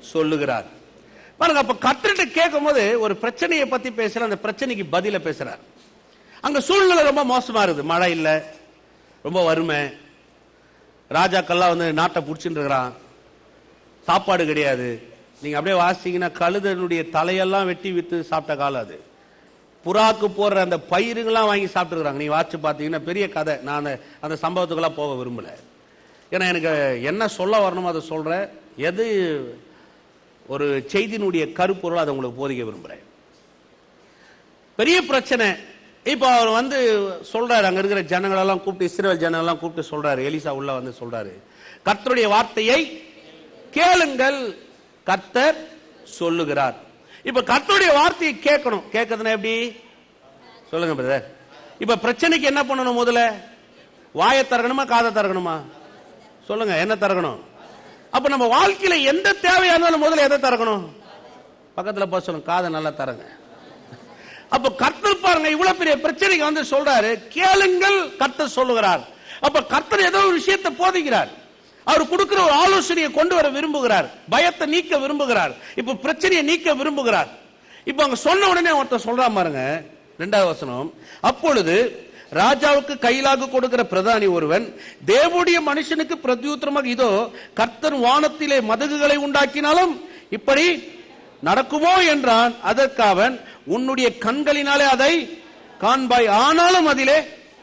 சொல்லுகிறார் பாருங்க அப்ப கர்த்தர்கிட்ட கேட்கும் போது ஒரு பிரச்சனையை பத்தி பேசுற அந்த பிரச்சனைக்கு பதில பேசுறார் அங்க சூழ்நிலை ரொம்ப மோசமா இருக்குது மழை இல்ல ரொம்ப வறுமை ராஜாக்கள்லாம் வந்து நாட்டை புடிச்சுட்டு இருக்கிறான் சாப்பாடு கிடையாது நீங்க அப்படியே வாசிங்கன்னா கழுதனுடைய தலையெல்லாம் வெட்டி வித்து சாப்பிட்ட காலம் அது புறாக்கு போடுற அந்த பயிருங்கெல்லாம் வாங்கி சாப்பிட்டுருக்காங்க நீங்க வாட்சி பார்த்தீங்கன்னா பெரிய கதை நான் அந்த அந்த சம்பவத்துக்கெல்லாம் போக விரும்பல ஏன்னா எனக்கு என்ன சொல்ல வரணுமோ அதை சொல்றேன் எது ஒரு செய்தியினுடைய கருப்பொருள் அதை உங்களுக்கு போதிக்க விரும்புறேன் பெரிய பிரச்சனை இப்போ அவர் வந்து சொல்றாரு அங்க இருக்கிற ஜனங்களெல்லாம் கூப்பிட்டு இஸ்ரேல் ஜனங்களெல்லாம் கூப்பிட்டு சொல்றாரு எலிசா உள்ள வந்து சொல்றாரு கர்த்தருடைய வார்த்தையை கேளுங்கள் கர்த்தர் சொல்லுகிறார் இப்ப கர்த்தருடைய வார்த்தையை கேட்கணும் கேட்கறதுனா எப்படி சொல்லுங்க பிரதர் இப்ப பிரச்சனைக்கு என்ன பண்ணணும் முதல்ல வாயை திறக்கணுமா காதை திறக்கணுமா சொல்லுங்க என்ன திறக்கணும் அப்ப நம்ம வாழ்க்கையில எந்த தேவையா இருந்தாலும் முதல்ல எதை திறக்கணும் பக்கத்துல போக சொல்லுங்க காதை நல்லா தரங்க அப்ப கர்த்தர் பாருங்க இவ்வளவு பெரிய பிரச்சனைக்கு வந்து சொல்றாரு கேளுங்கள் கர்த்தர் சொல்லுகிறார் அப்ப கர்த்தர் ஏதோ ஒரு விஷயத்தை போதிக்கிறார் அவர் கொடுக்கிற ஒரு ஆலோசனையை கொண்டு வர விரும்புகிறார் பயத்தை நீக்க விரும்புகிறார் இப்ப பிரச்சனையை நீக்க விரும்புகிறார் இப்ப அங்க சொன்ன உடனே ஒருத்தர் சொல்றான் பாருங்க ரெண்டாவது வசனம் அப்பொழுது ராஜாவுக்கு கையிலாக கொடுக்கிற பிரதானி ஒருவன் தேவனுடைய மனுஷனுக்கு பிரத்யுத்தரமாக இதோ கர்த்தர் வானத்திலே மதகுகளை உண்டாக்கினாலும் இப்படி நடக்குமோ என்றான் அதற்கு அவன் உன்னுடைய கண்களினாலே அதை காண்பாய் ஆனாலும் அதிலே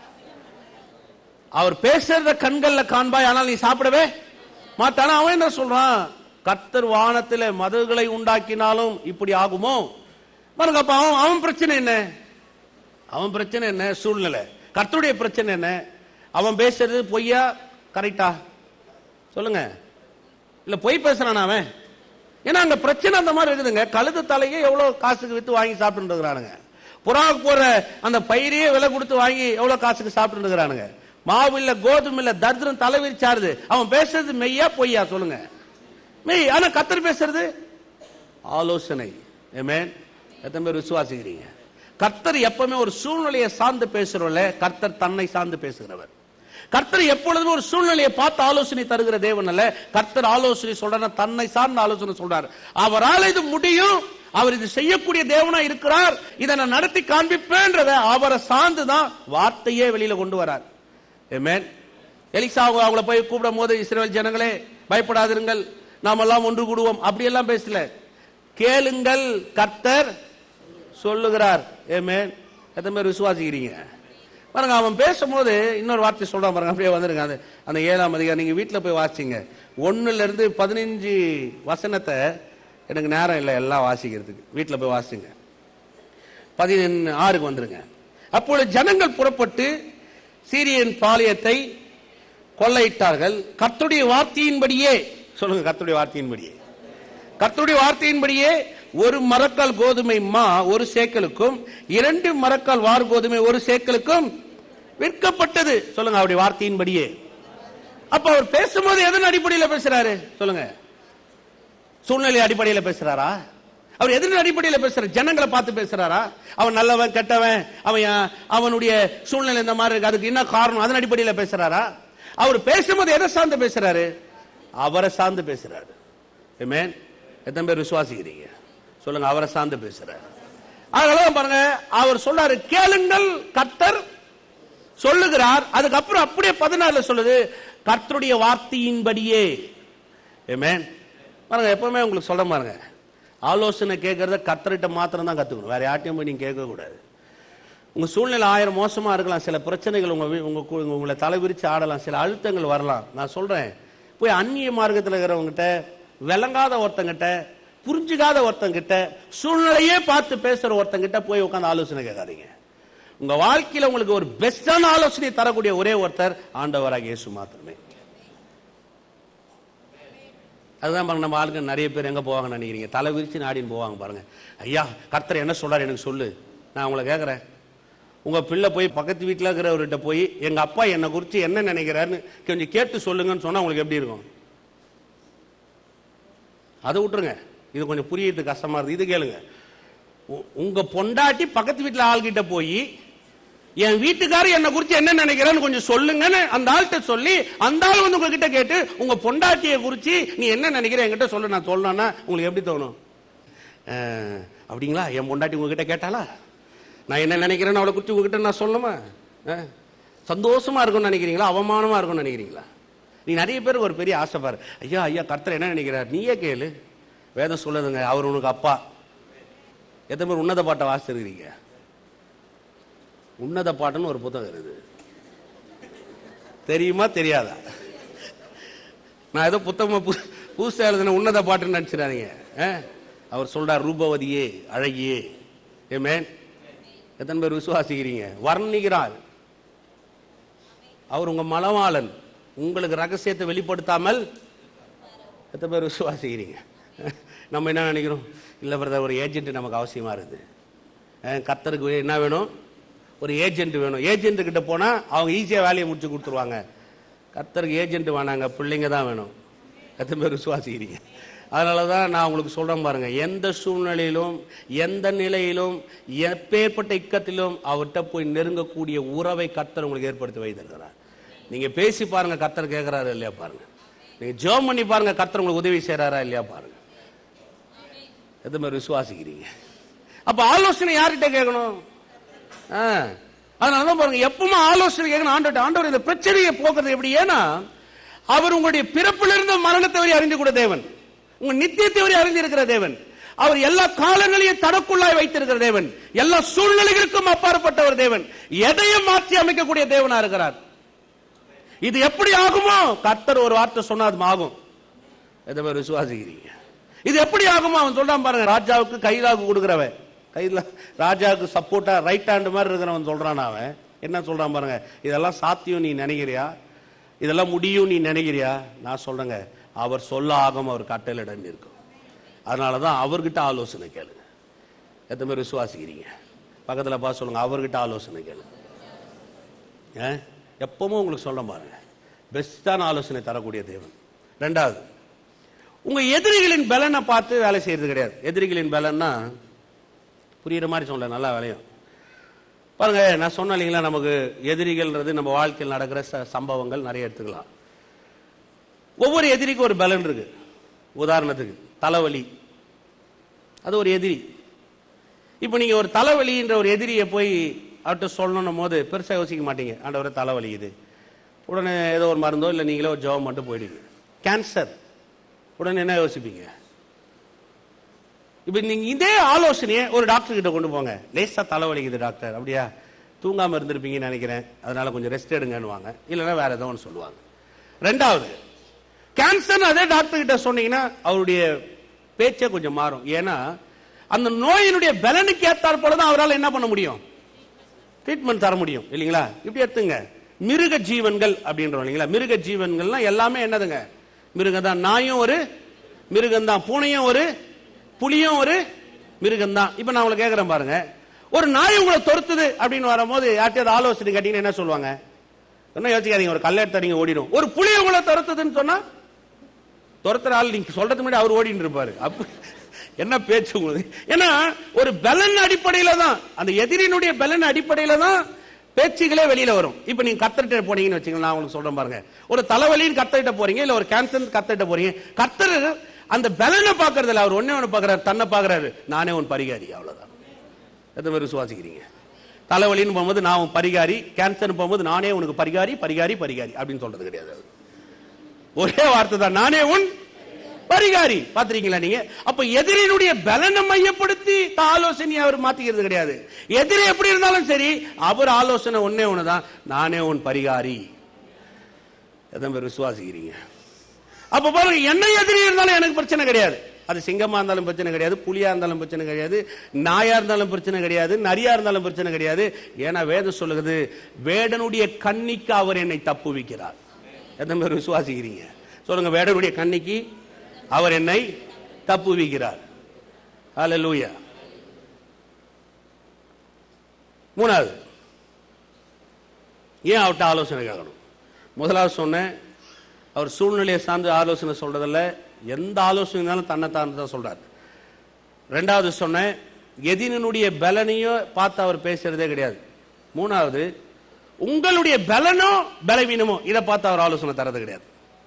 அவர் பேசுறத கண்கள்ல காண்பாய் ஆனால் நீ சாப்பிடவே மாட்டானா அவன் என்ன சொல்றான் கர்த்தர் வானத்திலே மதகுகளை உண்டாக்கினாலும் இப்படி ஆகுமோ பாருங்க அப்ப அவன் அவன் பிரச்சனை என்ன அவன் பிரச்சனை என்ன சூழ்நிலை கர்த்தருடைய பிரச்சனை என்ன அவன் பேசுறது பொய்யா கரெக்டா சொல்லுங்க இல்ல பொய் பேசுறான் அவன் ஏன்னா அங்க பிரச்சனை அந்த மாதிரி இருக்குதுங்க கழுது தலையே எவ்வளவு காசுக்கு வித்து வாங்கி சாப்பிட்டு இருக்கிறானுங்க புறாவுக்கு போற அந்த பயிரையே விலை கொடுத்து வாங்கி எவ்வளவு காசுக்கு சாப்பிட்டு இருக்கிறானுங்க மாவு இல்ல கோதுமை இல்ல தரித்திரம் தலை விரிச்சாருது அவன் பேசுறது மெய்யா பொய்யா சொல்லுங்க மெய் ஆனா கத்தர் பேசுறது ஆலோசனை ஏமேன் எத்தனை பேர் விசுவாசிக்கிறீங்க கர்த்தர் எப்பவுமே ஒரு சூழ்நிலையை சார்ந்து பேசுறவர்ல கர்த்தர் தன்னை சார்ந்து பேசுகிறவர் கர்த்தர் எப்பொழுதுமே ஒரு சூழ்நிலையை பார்த்து ஆலோசனை தருகிற தேவன் அல்ல கர்த்தர் ஆலோசனை சொல்றாரு தன்னை சார்ந்த ஆலோசனை சொல்றாரு அவரால் இது முடியும் அவர் இது செய்யக்கூடிய தேவனா இருக்கிறார் இதை நான் நடத்தி காண்பிப்பேன்றத அவரை சார்ந்து தான் வார்த்தையே வெளியில கொண்டு வரார் Amen. எலிசா அவங்க- அவங்கள போய் கூப்பிடும் போது இஸ்ரேல் ஜனங்களே பயப்படாதிருங்கள் நாம் எல்லாம் ஒன்று கூடுவோம் அப்படியெல்லாம் பேசல கேளுங்கள் கர்த்தர் சொல்லுகிறார் ஏமேன் எத்தனை பேர் விசுவாசிக்கிறீங்க பாருங்க அவன் பேசும்போது இன்னொரு வார்த்தை சொல்றான் பாருங்க அப்படியே வந்துருங்க அந்த அந்த ஏழாம் அதிகாரம் நீங்க வீட்டில் போய் வாசிங்க ஒண்ணுல இருந்து பதினஞ்சு வசனத்தை எனக்கு நேரம் இல்லை எல்லாம் வாசிக்கிறதுக்கு வீட்டில் போய் வாசிங்க பதினொன்று ஆறுக்கு வந்துருங்க அப்பொழுது ஜனங்கள் புறப்பட்டு சீரியன் பாளையத்தை கொள்ளையிட்டார்கள் கர்த்தருடைய வார்த்தையின்படியே சொல்லுங்க கர்த்தருடைய வார்த்தையின்படியே கர்த்தருடைய வார்த்தையின்படியே ஒரு மரக்கால் கோதுமை மா ஒரு சேக்கலுக்கும் இரண்டு மரக்கால் வார் கோதுமை ஒரு சேக்கலுக்கும் விற்கப்பட்டது சொல்லுங்க அவருடைய வார்த்தையின்படியே அப்ப அவர் பேசும்போது எதன் அடிப்படையில் பேசுறாரு சொல்லுங்க சூழ்நிலை அடிப்படையில் பேசுறாரா அவர் எதன் அடிப்படையில் பேசுறாரு ஜனங்களை பார்த்து பேசுறாரா அவன் நல்லவன் கெட்டவன் அவன் யா- அவனுடைய சூழ்நிலை இந்த மாதிரி இருக்கு அதுக்கு என்ன காரணம் அதன் அடிப்படையில் பேசுறாரா அவர் பேசும்போது எதை சார்ந்து பேசுறாரு அவரை சார்ந்து பேசுறாரு Amen. எத்தனை பேர் விசுவாசிக்கிறீங்க சொல்லுங்க அவரை சார்ந்து பேசுறாரு அதனால பாருங்க அவர் சொல்றாரு கேளுங்கள் கர்த்தர் சொல்லுகிறார் அதுக்கப்புறம் அப்படியே பதினாலுல சொல்லுது கர்த்தருடைய வார்த்தையின்படியே Amen. பாருங்க எப்பவுமே உங்களுக்கு சொல்ல பாருங்க ஆலோசனை கேட்கறத கர்த்தர்கிட்ட மாத்திரம் தான் கத்துக்கணும் வேற யார்ட்டையும் போய் நீங்க கேட்க கூடாது உங்க சூழ்நிலை ஆயிரம் மோசமா இருக்கலாம் சில பிரச்சனைகள் உங்க வீ- உங்க கு- உங்களை தலைவிரிச்சு ஆடலாம் சில அழுத்தங்கள் வரலாம் நான் சொல்றேன் போய் அந்நிய மார்க்கத்தில் இருக்கிறவங்ககிட்ட விளங்காத ஒருத்தங்கிட்ட புரிஞ்சுக்காத ஒருத்தங்கிட்ட சூழ்நிலையே பார்த்து பேசுற ஒருத்தங்கிட்ட போய் உட்கார்ந்து ஆலோசனை கேட்காதீங்க உங்க வாழ்க்கையில உங்களுக்கு ஒரு பெஸ்டான ஆலோசனை தரக்கூடிய ஒரே ஒருத்தர் ஆண்டவராக இயேசு மாத்திரமே அதுதான் பாருங்க நம்ம ஆளுங்க நிறைய பேர் எங்க போவாங்கன்னு நினைக்கிறீங்க தலை விரிச்சு நாடின்னு போவாங்க பாருங்க ஐயா கர்த்தர் என்ன சொல்றாரு எனக்கு சொல்லு நான் உங்களை கேட்கறேன் உங்க பிள்ளை போய் பக்கத்து வீட்டில் இருக்கிறவர்கிட்ட போய் எங்க அப்பா என்னை குறித்து என்ன நினைக்கிறாருன்னு கொஞ்சம் கேட்டு சொல்லுங்கன்னு சொன்னா உங்களுக்கு எப்படி இருக்கும் அதை விட்டுருங்க இது கொஞ்சம் புரியறது கஷ்டமா இருக்கு இது கேளுங்க உ- உங்க பொண்டாட்டி பக்கத்து வீட்டில் ஆள்கிட்ட போய் என் வீட்டுக்காரர் என்ன குறிச்சு என்ன நினைக்கிறான்னு கொஞ்சம் சொல்லுங்கன்னு அந்த ஆள்கிட்ட சொல்லி அந்த ஆள் வந்து உங்ககிட்ட கேட்டு உங்க பொண்டாட்டியை குறிச்சு நீ என்ன நினைக்கிற என்கிட்ட சொல்லு நான் சொல்லணும்னா உங்களுக்கு எப்படி தோணும் அஹ், அப்படிங்களா என் பொண்டாட்டி உங்ககிட்ட கேட்டாளா நான் என்ன நினைக்கிறேன்னு அவளை குறிச்சு உங்ககிட்ட நான் சொல்லணுமா அஹ், சந்தோஷமா இருக்கும்னு நினைக்கிறீங்களா அவமானமா இருக்கும்னு நினைக்கிறீங்களா நீ நிறைய பேருக்கு ஒரு பெரிய ஆசை பாரு ஐயா ஐயா கர்த்தர் என்ன நினைக்கிறார் நீயே கேளு வேதம் சொல்லுதுங்க அவர் உனக்கு அப்பா எத்தனை பேர் உன்னத பாட்டை வாசிச்சிருக்கிறீங்க உன்னத பாட்டுன்னு ஒரு புத்தகம் இருக்குது தெரியுமா தெரியாதா நான் ஏதோ புத்தகமா பு புதுசாக எழுதின உன்னத பாட்டுன்னு நினச்சிடாதீங்க அவர் சொல்றார் ரூபவதியே அழகியே ஏமேன் எத்தனை பேர் விசுவாசிக்கிறீங்க வர்ணிக்கிறார் அவர் உங்க மலவாளன் உங்களுக்கு ரகசியத்தை வெளிப்படுத்தாமல் எத்தனை பேர் விசுவாசிக்கிறீங்க நம்ம என்ன நினைக்கிறோம் இல்லை பிரதர் ஒரு ஏஜென்ட் நமக்கு அவசியமா இருக்குது அஹ் கர்த்தருக்கு என்ன வேணும் ஒரு ஏஜென்ட் வேணும் ஏஜென்ட் கிட்ட போனா அவங்க ஈஸியா வேலையை முடிச்சு கொடுத்துருவாங்க கர்த்தருக்கு ஏஜென்ட் வேணாங்க பிள்ளைங்க தான் வேணும் எத்தனை பேர் விசுவாசிக்கிறீங்க அதனால தான் நான் உங்களுக்கு சொல்றேன் பாருங்க எந்த சூழ்நிலையிலும் எந்த நிலையிலும் எப்பேற்பட்ட இக்கத்திலும் அவர்கிட்ட போய் நெருங்கக்கூடிய உறவை கர்த்தர் உங்களுக்கு ஏற்படுத்தி வைத்திருக்கிறார் நீங்க பேசி பாருங்க கர்த்தர் கேட்கிறாரு இல்லையா பாருங்க நீங்க ஜெபம் பண்ணி பாருங்க கர்த்தர் உங்களுக்கு உதவி செய்றாரா இல்லையா பாருங்க எது மாதிரி விசுவாசிக்கிறீங்க அப்ப ஆலோசனை யார்கிட்ட கேட்கணும் ஆ. அதனாலதான் பாருங்க எப்பவுமே ஆலோசனை கேட்கணும் ஆண்டவர் ஆண்டவர் இந்த பிரச்சனையை போக்குறது எப்படி ஏன்னா அவர் உங்களுடைய பிறப்பிலிருந்து மரணத்தை வரை அறிந்து கூட தேவன் உங்க நித்தியத்தை வரை அறிந்திருக்கிற தேவன் அவர் எல்லா காலங்களையும் தனக்குள்ளாய் வைத்திருக்கிற தேவன் எல்லா சூழ்நிலைகளுக்கும் அப்பாற்பட்ட ஒரு தேவன் எதையும் மாற்றி அமைக்கக்கூடிய தேவனா இருக்கிறார் இது எப்படி ஆகுமோ கர்த்தர் ஒரு வார்த்தை சொன்னா அது ஆகும் எதை பேர் விசுவாசிக்கிறீங்க இது எப்படி ஆகுமோ அவன் சொல்றான் பாருங்க ராஜாவுக்கு கைலாகு கொடுக்குறவன் கையில ராஜாவுக்கு சப்போர்ட்டா ரைட் ஹேண்ட் மாதிரி இருக்கிறவன் சொல்றான் அவன் என்ன சொல்றான் பாருங்க இதெல்லாம் சாத்தியம் நீ நினைக்கிறியா இதெல்லாம் முடியும் நீ நினைக்கிறியா நான் சொல்றேங்க அவர் சொல்ல ஆகும் அவர் கட்டளிடம் இருக்கும் அதனாலதான் அவர்கிட்ட ஆலோசனை கேளுங்க எத்தனை பேர் விசுவாசிக்கிறீங்க பக்கத்துல பா சொல்லுங்க அவர்கிட்ட ஆலோசனை கேளுங்க ஏன்? எப்பவும் உங்களுக்கு சொல்ல பாருங்க பெஸ்டான ஆலோசனை தரக்கூடிய தேவன் ரெண்டாவது உங்க எதிரிகளின் பலனை பார்த்து வேலை செய்யறது கிடையாது எதிரிகளின் பலன்னா புரியுற மாதிரி சொல்ல நல்லா வேலையும் பாருங்க நான் சொன்னேன் இல்லைங்களா நமக்கு எதிரிகள்ன்றது நம்ம வாழ்க்கையில் நடக்கிற ச- சம்பவங்கள் நிறைய எடுத்துக்கலாம் ஒவ்வொரு எதிரிக்கும் ஒரு பலன் இருக்கு உதாரணத்துக்கு தலைவலி அது ஒரு எதிரி இப்போ நீங்க ஒரு தலைவலின்ற ஒரு எதிரியை போய் அவர்கிட்ட சொல்லணும் போது பெருசா யோசிக்க மாட்டீங்க ஆண்டவரே தலைவலி இது உடனே ஏதோ ஒரு மருந்தோ இல்லை நீங்களே ஒரு ஜெபம் மட்டும் போயிடுவீங்க கேன்சர் உடனே என்ன யோசிப்பீங்க இப்போ நீங்க இதே ஆலோசனையை ஒரு டாக்டர் கிட்ட கொண்டு போங்க லேசா தலைவலிக்குது டாக்டர் அப்படியா தூங்காம இருந்திருப்பீங்கன்னு நினைக்கிறேன் அதனால கொஞ்சம் ரெஸ்ட் எடுங்கன்னுவாங்க இல்லைன்னா வேற ஏதோ ஒன்று சொல்லுவாங்க ரெண்டாவது கேன்சர் அதே டாக்டர் கிட்ட சொன்னீங்கன்னா அவருடைய பேச்சே கொஞ்சம் மாறும் ஏன்னா அந்த நோயினுடைய பலனுக்கு ஏத்தாற் போல தான் அவரால் என்ன பண்ண முடியும் ட்ரீட்மெண்ட் தர முடியும் இல்லைங்களா இப்படி எடுத்துங்க மிருக ஜீவன்கள் அப்படின்றோம் இல்லைங்களா மிருக ஜீவன்கள்னா எல்லாமே என்னதுங்க மிருகம் தான் நாயும் ஒரு மிருகம் தான் பூனையும் ஒரு புலியும் ஒரு மிருகம் தான் இப்ப நான் உங்களை கேட்கறேன் பாருங்க ஒரு நாய் உங்களை துரத்துது அப்படின்னு வரும்போது யார்ட்டையாவது ஆலோசனை கேட்டீங்கன்னா என்ன சொல்லுவாங்க என்ன யோசிக்காதீங்க ஒரு கல்லை எடுத்து நீங்க ஓடிடும் ஒரு புலி உங்களை துரத்துதுன்னு சொன்னா துரத்துற ஆள் நீங்க சொல்றதுக்கு முன்னாடி அவர் ஓடிட்டு இருப்பாரு அப்ப என்ன பேச்சு உங்களுக்கு ஏன்னா ஒரு பலன் அடிப்படையில தான் அந்த எதிரினுடைய பலன் அடிப்படையில தான் பேச்சுகளே வெளியில வரும் இப்ப நீங்க கத்தர்கிட்ட போனீங்கன்னு வச்சுங்களேன் நான் உங்களுக்கு சொல்றேன் பாருங்க ஒரு தலைவலின்னு கத்தர்கிட்ட போறீங்க இல்ல ஒரு கேன்சர் கத்தர்கிட்ட போறீங்க கத்தர் அந்த பலனை பாக்குறது இல்ல அவர் ஒண்ணே ஒண்ணு பாக்குறாரு தன்னை பாக்குறாரு நானே உன் பரிகாரி அவ்வளவுதான் எத்தனை பேர் விசுவாசிக்கிறீங்க தலைவலின்னு போகும்போது நான் உன் பரிகாரி கேன்சர் போகும்போது நானே உனக்கு பரிகாரி பரிகாரி பரிகாரி அப்படின்னு சொல்றது கிடையாது அவர். ஒரே வார்த்தை தான் நானே உன் பரிகாரி பாத்திருக்கீங்களா நீங்க அப்ப எதிரினுடைய பலனை மையப்படுத்தி த- ஆலோசனையை அவர் மாத்திக்கிறது கிடையாது எதிரி எப்படி இருந்தாலும் சரி அவர் ஆலோசனை ஒண்ணே ஒண்ணுதான் நானே உன் பரிகாரி எத்தனை பேர் விசுவாசிக்கிறீங்க அப்ப பாருங்க என்ன எதிரி இருந்தாலும் எனக்கு பிரச்சனை கிடையாது அது சிங்கமா இருந்தாலும் பிரச்சனை கிடையாது புலியா இருந்தாலும் பிரச்சனை கிடையாது நாயா இருந்தாலும் பிரச்சனை கிடையாது நரியா இருந்தாலும் பிரச்சனை கிடையாது ஏன்னா வேதம் சொல்லுகிறது வேடனுடைய கண்ணிக்கு அவர் என்னை தப்புவிக்கிறார் எத்தனை பேர் விசுவாசிக்கிறீங்க சொல்லுங்க வேடனுடைய கண்ணிக்கு அவர் என்னை தப்புவிக்கிறார் ஹalleluya மூணாவது ஏன் அவர்கிட்ட ஆலோசனை கேட்கணும் முதலாவது சொன்னேன் அவர் சூழ்நிலையை சார்ந்து ஆலோசனை சொல்றதில்ல எந்த ஆலோசனைனாலும் தன்னை தான் சொல்றாரு ரெண்டாவது சொன்னேன் எதிரினுடைய பலனையும் பார்த்து அவர் பேசுறதே கிடையாது மூணாவது உங்களுடைய பலனோ பலவீனமோ இதை பார்த்து அவர் ஆலோசனை தரது கிடையாது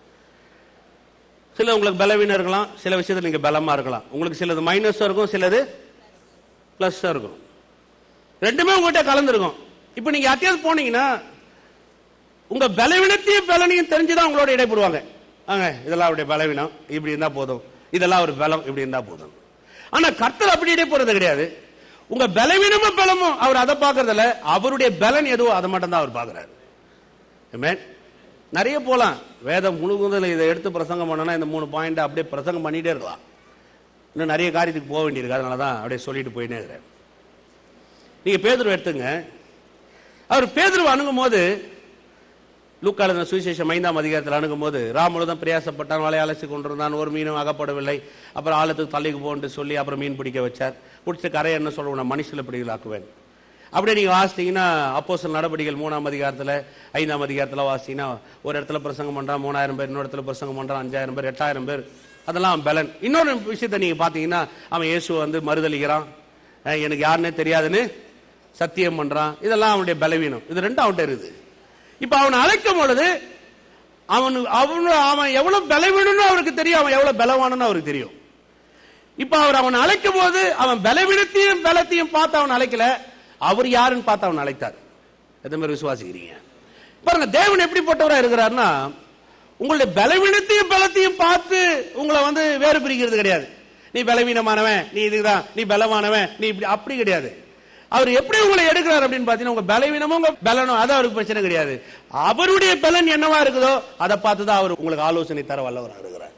சில உங்களுக்கு பலவீனம் இருக்கலாம் சில விஷயத்துல நீங்க பலமா இருக்கலாம் உங்களுக்கு சிலது மைனஸா இருக்கும் சிலது பிளஸ்ஸா இருக்கும் ரெண்டுமே உங்ககிட்ட கலந்துருக்கும் இப்போ நீங்க யார்ட்டையாவது போனீங்கன்னா உங்க பலவீனத்தையும் பலனையும் தெரிஞ்சுதான் உங்களோட இடைப்படுவாங்க ஆங்க இதெல்லாம் அவருடைய பலவீனம் இப்படி இருந்தா போதும் இதெல்லாம் ஒரு பலம் இப்படி இருந்தா போதும் ஆனா கர்த்தர் அப்படி இடைப்படுறது கிடையாது உங்க பலவீனமும் பலமும் அவர் அதை பார்க்கறதில்ல அவருடைய பலன் எதுவோ அதை மட்டும் தான் அவர் பார்க்கறாரு Amen. நிறைய போலாம் வேதம் முழுவதும் இதை எடுத்து பிரசங்கம் பண்ணனா இந்த மூணு பாயிண்ட் அப்படியே பிரசங்கம் பண்ணிட்டே இருக்கலாம் இன்னும் நிறைய காரியத்துக்கு போக வேண்டியிருக்கு அதனால தான் அப்படியே சொல்லிட்டு போயிட்டே இருக்கிறேன் நீங்க பேதுருவை எடுத்துங்க அவர் பேதுருவை அணுகும் போது லூக்காளன சுவிசேஷம் ஐந்தாம் அதிகாரத்தில் அணுகும் போது ராம் முழுதும் பிரயாசப்பட்டான் வலை அலசி கொண்டிருந்தான் ஒரு மீனும் அகப்படவில்லை அப்புறம் ஆழத்துக்கு தள்ளிக்கு போன்ட்டு சொல்லி அப்புறம் மீன் பிடிக்க வச்சார் பிடிச்ச கரை என்ன சொல்ல உன்னை மனுஷில பிடிகளாக்குவேன் அப்படியே நீங்க வாசித்தீங்கன்னா அப்போஸ்தலர் நடவடிக்கைகள் மூணாம் அதிகாரத்துல ஐந்தாம் அதிகாரத்துல வாசித்தீங்கன்னா ஒரு இடத்துல பிரசங்கம் பண்றான் மூணாயிரம் பேர் இன்னொரு இடத்துல பிரசங்கம் பண்றான் அஞ்சாயிரம் பேர் எட்டாயிரம் பேர் அதெல்லாம் பலன் இன்னொரு விஷயத்தை நீங்க பாத்தீங்கன்னா அவன் இயேசுவை வந்து மறுதளிக்கிறான் அஹ் எனக்கு யாருன்னே தெரியாதுன்னு சத்தியம் பண்றான் இதெல்லாம் அவனுடைய பலவீனம் இது ரெண்டும் அவன்கிட்ட இருக்குது இப்ப அவனை அழைக்கும் பொழுது அவன் அவன் அவன் எவ்வளவு பலவீனம்னு அவருக்கு தெரியும் அவன் எவ்வளவு பலவானன்னு அவருக்கு தெரியும் இப்ப அவர் அவன் அழைக்கும் போது அவன் பலவீனத்தையும் பலத்தையும் பார்த்து அவன் அழைக்கல அவர் யாருன்னு பார்த்து அவன் அழைத்தார் எந்த மாதிரி விசுவாசிக்கிறீங்க பாருங்க தேவன் எப்படிப்பட்டவரா இருக்கிறாருன்னா உங்களுடைய பலவீனத்தையும் பலத்தையும் பார்த்து உங்களை வந்து வேறு பிரிக்கிறது கிடையாது நீ பலவீனமானவன் நீ இதுதான் நீ பலமானவன் நீ இப்படி அப்படி கிடையாது அவர் எப்படி உங்களை எடுக்கிறார் அப்படின்னு பாத்தீங்கன்னா உங்க பலவீனமும் உங்க பலனும் அது அவருக்கு பிரச்சனை கிடையாது அவருடைய பலன் என்னவா இருக்குதோ அதை பார்த்து தான் அவர் உங்களுக்கு ஆலோசனை தர வல்லவராக இருக்கிறார்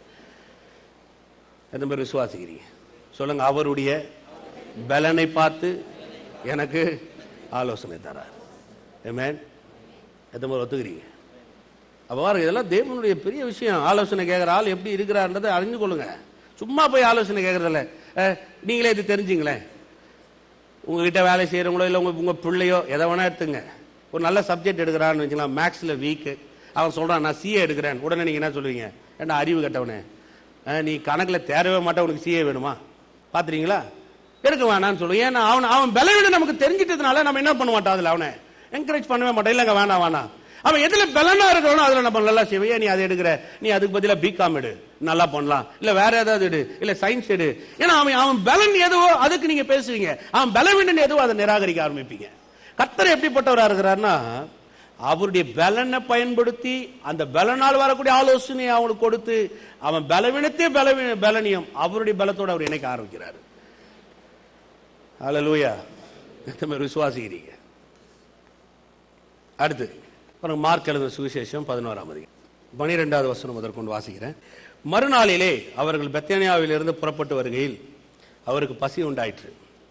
எந்த பேர் விசுவாசிக்கிறீங்க சொல்லுங்க அவருடைய பலனை பார்த்து எனக்கு ஆலோசனை தரார் ஏமேன் எத்தனை பேர் ஒத்துக்கிறீங்க அப்போ பாருங்க இதெல்லாம் தேவனுடைய பெரிய விஷயம் ஆலோசனை கேட்குற ஆள் எப்படி இருக்கிறார்ன்றதை அறிஞ்சு கொள்ளுங்க சும்மா போய் ஆலோசனை கேட்கறதில்ல அஹ், நீங்களே இது தெரிஞ்சுங்களேன் உங்ககிட்ட வேலை செய்கிறவங்களோ இல்லை உங்க உங்க பிள்ளையோ எதை வேணா எடுத்துங்க ஒரு நல்ல சப்ஜெக்ட் எடுக்கிறான்னு வச்சுக்கலாம் மேக்ஸில் வீக்கு அவன் சொல்றான் நான் சிஏ எடுக்கிறேன் உடனே நீங்க என்ன சொல்லுவீங்க ஏன்டா அறிவு கட்டவனே அஹ், நீ கணக்கில் தேரவே மாட்டேன் உனக்கு சிஏ வேணுமா பார்த்துறீங்களா எடுக்க வேணாம்னு சொல்லுவேன் ஏன்னா அவன் அவன் பலவீனம் நமக்கு தெரிஞ்சிட்டதுனால நம்ம என்ன பண்ண மாட்டோம் அதில் அவனை என்கரேஜ் பண்ணவே மாட்டோம் இல்லைங்க வேணாம் வேணாம் அவன் எதுல பலனா இருக்கிறானோ அதுல நம்ம நல்லா செய்வோம் ஏன் நீ அதை எடுக்கிற நீ அதுக்கு பதிலா பிகாம் எடு நல்லா பண்ணலாம் இல்ல வேற ஏதாவது எடு இல்ல சயின்ஸ் எடு ஏன்னா அவன் அவன் பலன் எதுவோ அதுக்கு நீங்க பேசுவீங்க அவன் பலவீனன் எதுவோ அதை நிராகரிக்க ஆரம்பிப்பீங்க கர்த்தர் எப்படிப்பட்டவரா இருக்கிறாருன்னா அவருடைய பலனை பயன்படுத்தி அந்த பலனால் வரக்கூடிய ஆலோசனையை அவனுக்கு கொடுத்து அவன் பலவீனத்தே பலவீன பலனியம் அவருடைய பலத்தோட அவர் இணைக்க ஆரம்பிக்கிறாரு ஹalleluya எத்தனை பேர் விசுவாசிக்கிறீங்க அடுத்து பாருங்க மார்க் எழுதின சுவிசேஷம் பதினோராம் அதிகம் பனிரெண்டாவது வசனம் முதற்கொண்டு வாசிக்கிறேன் மறுநாளிலே அவர்கள் பெத்தேனியாவிலிருந்து புறப்பட்டு வருகையில் அவருக்கு பசி உண்டாயிற்று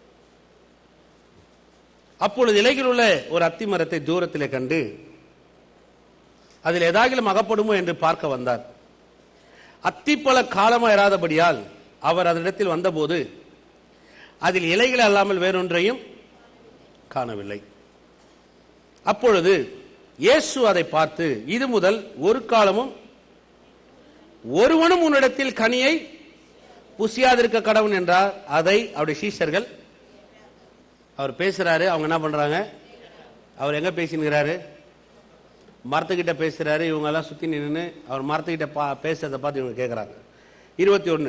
அப்பொழுது இலையில் உள்ள ஒரு அத்தி மரத்தை தூரத்திலே கண்டு அதில் ஏதாகிலும் அகப்படுமோ என்று பார்க்க வந்தார் அத்திப்பழ காலமா இராதபடியால் அவர் அதனிடத்தில் வந்தபோது அதில் இலைகள் அல்லாமல் வேறொன்றையும் காணவில்லை அப்பொழுது இயேசு அதை பார்த்து இது முதல் ஒரு காலமும் ஒருவனும் உன்னிடத்தில் கனியை புசியாதிருக்க கடவுன் என்றார் அதை அவருடைய சீஷர்கள் அவர் பேசுறாரு அவங்க என்ன பண்றாங்க அவர் எங்க பேசினுக்கிறாரு மரத்துக்கிட்ட பேசுறாரு இவங்க எல்லாம் சுத்தி நின்று அவர் மரத்துக்கிட்ட பா பேசுறதை பார்த்து இவங்க கேட்கறாங்க இருபத்தி ஒன்னு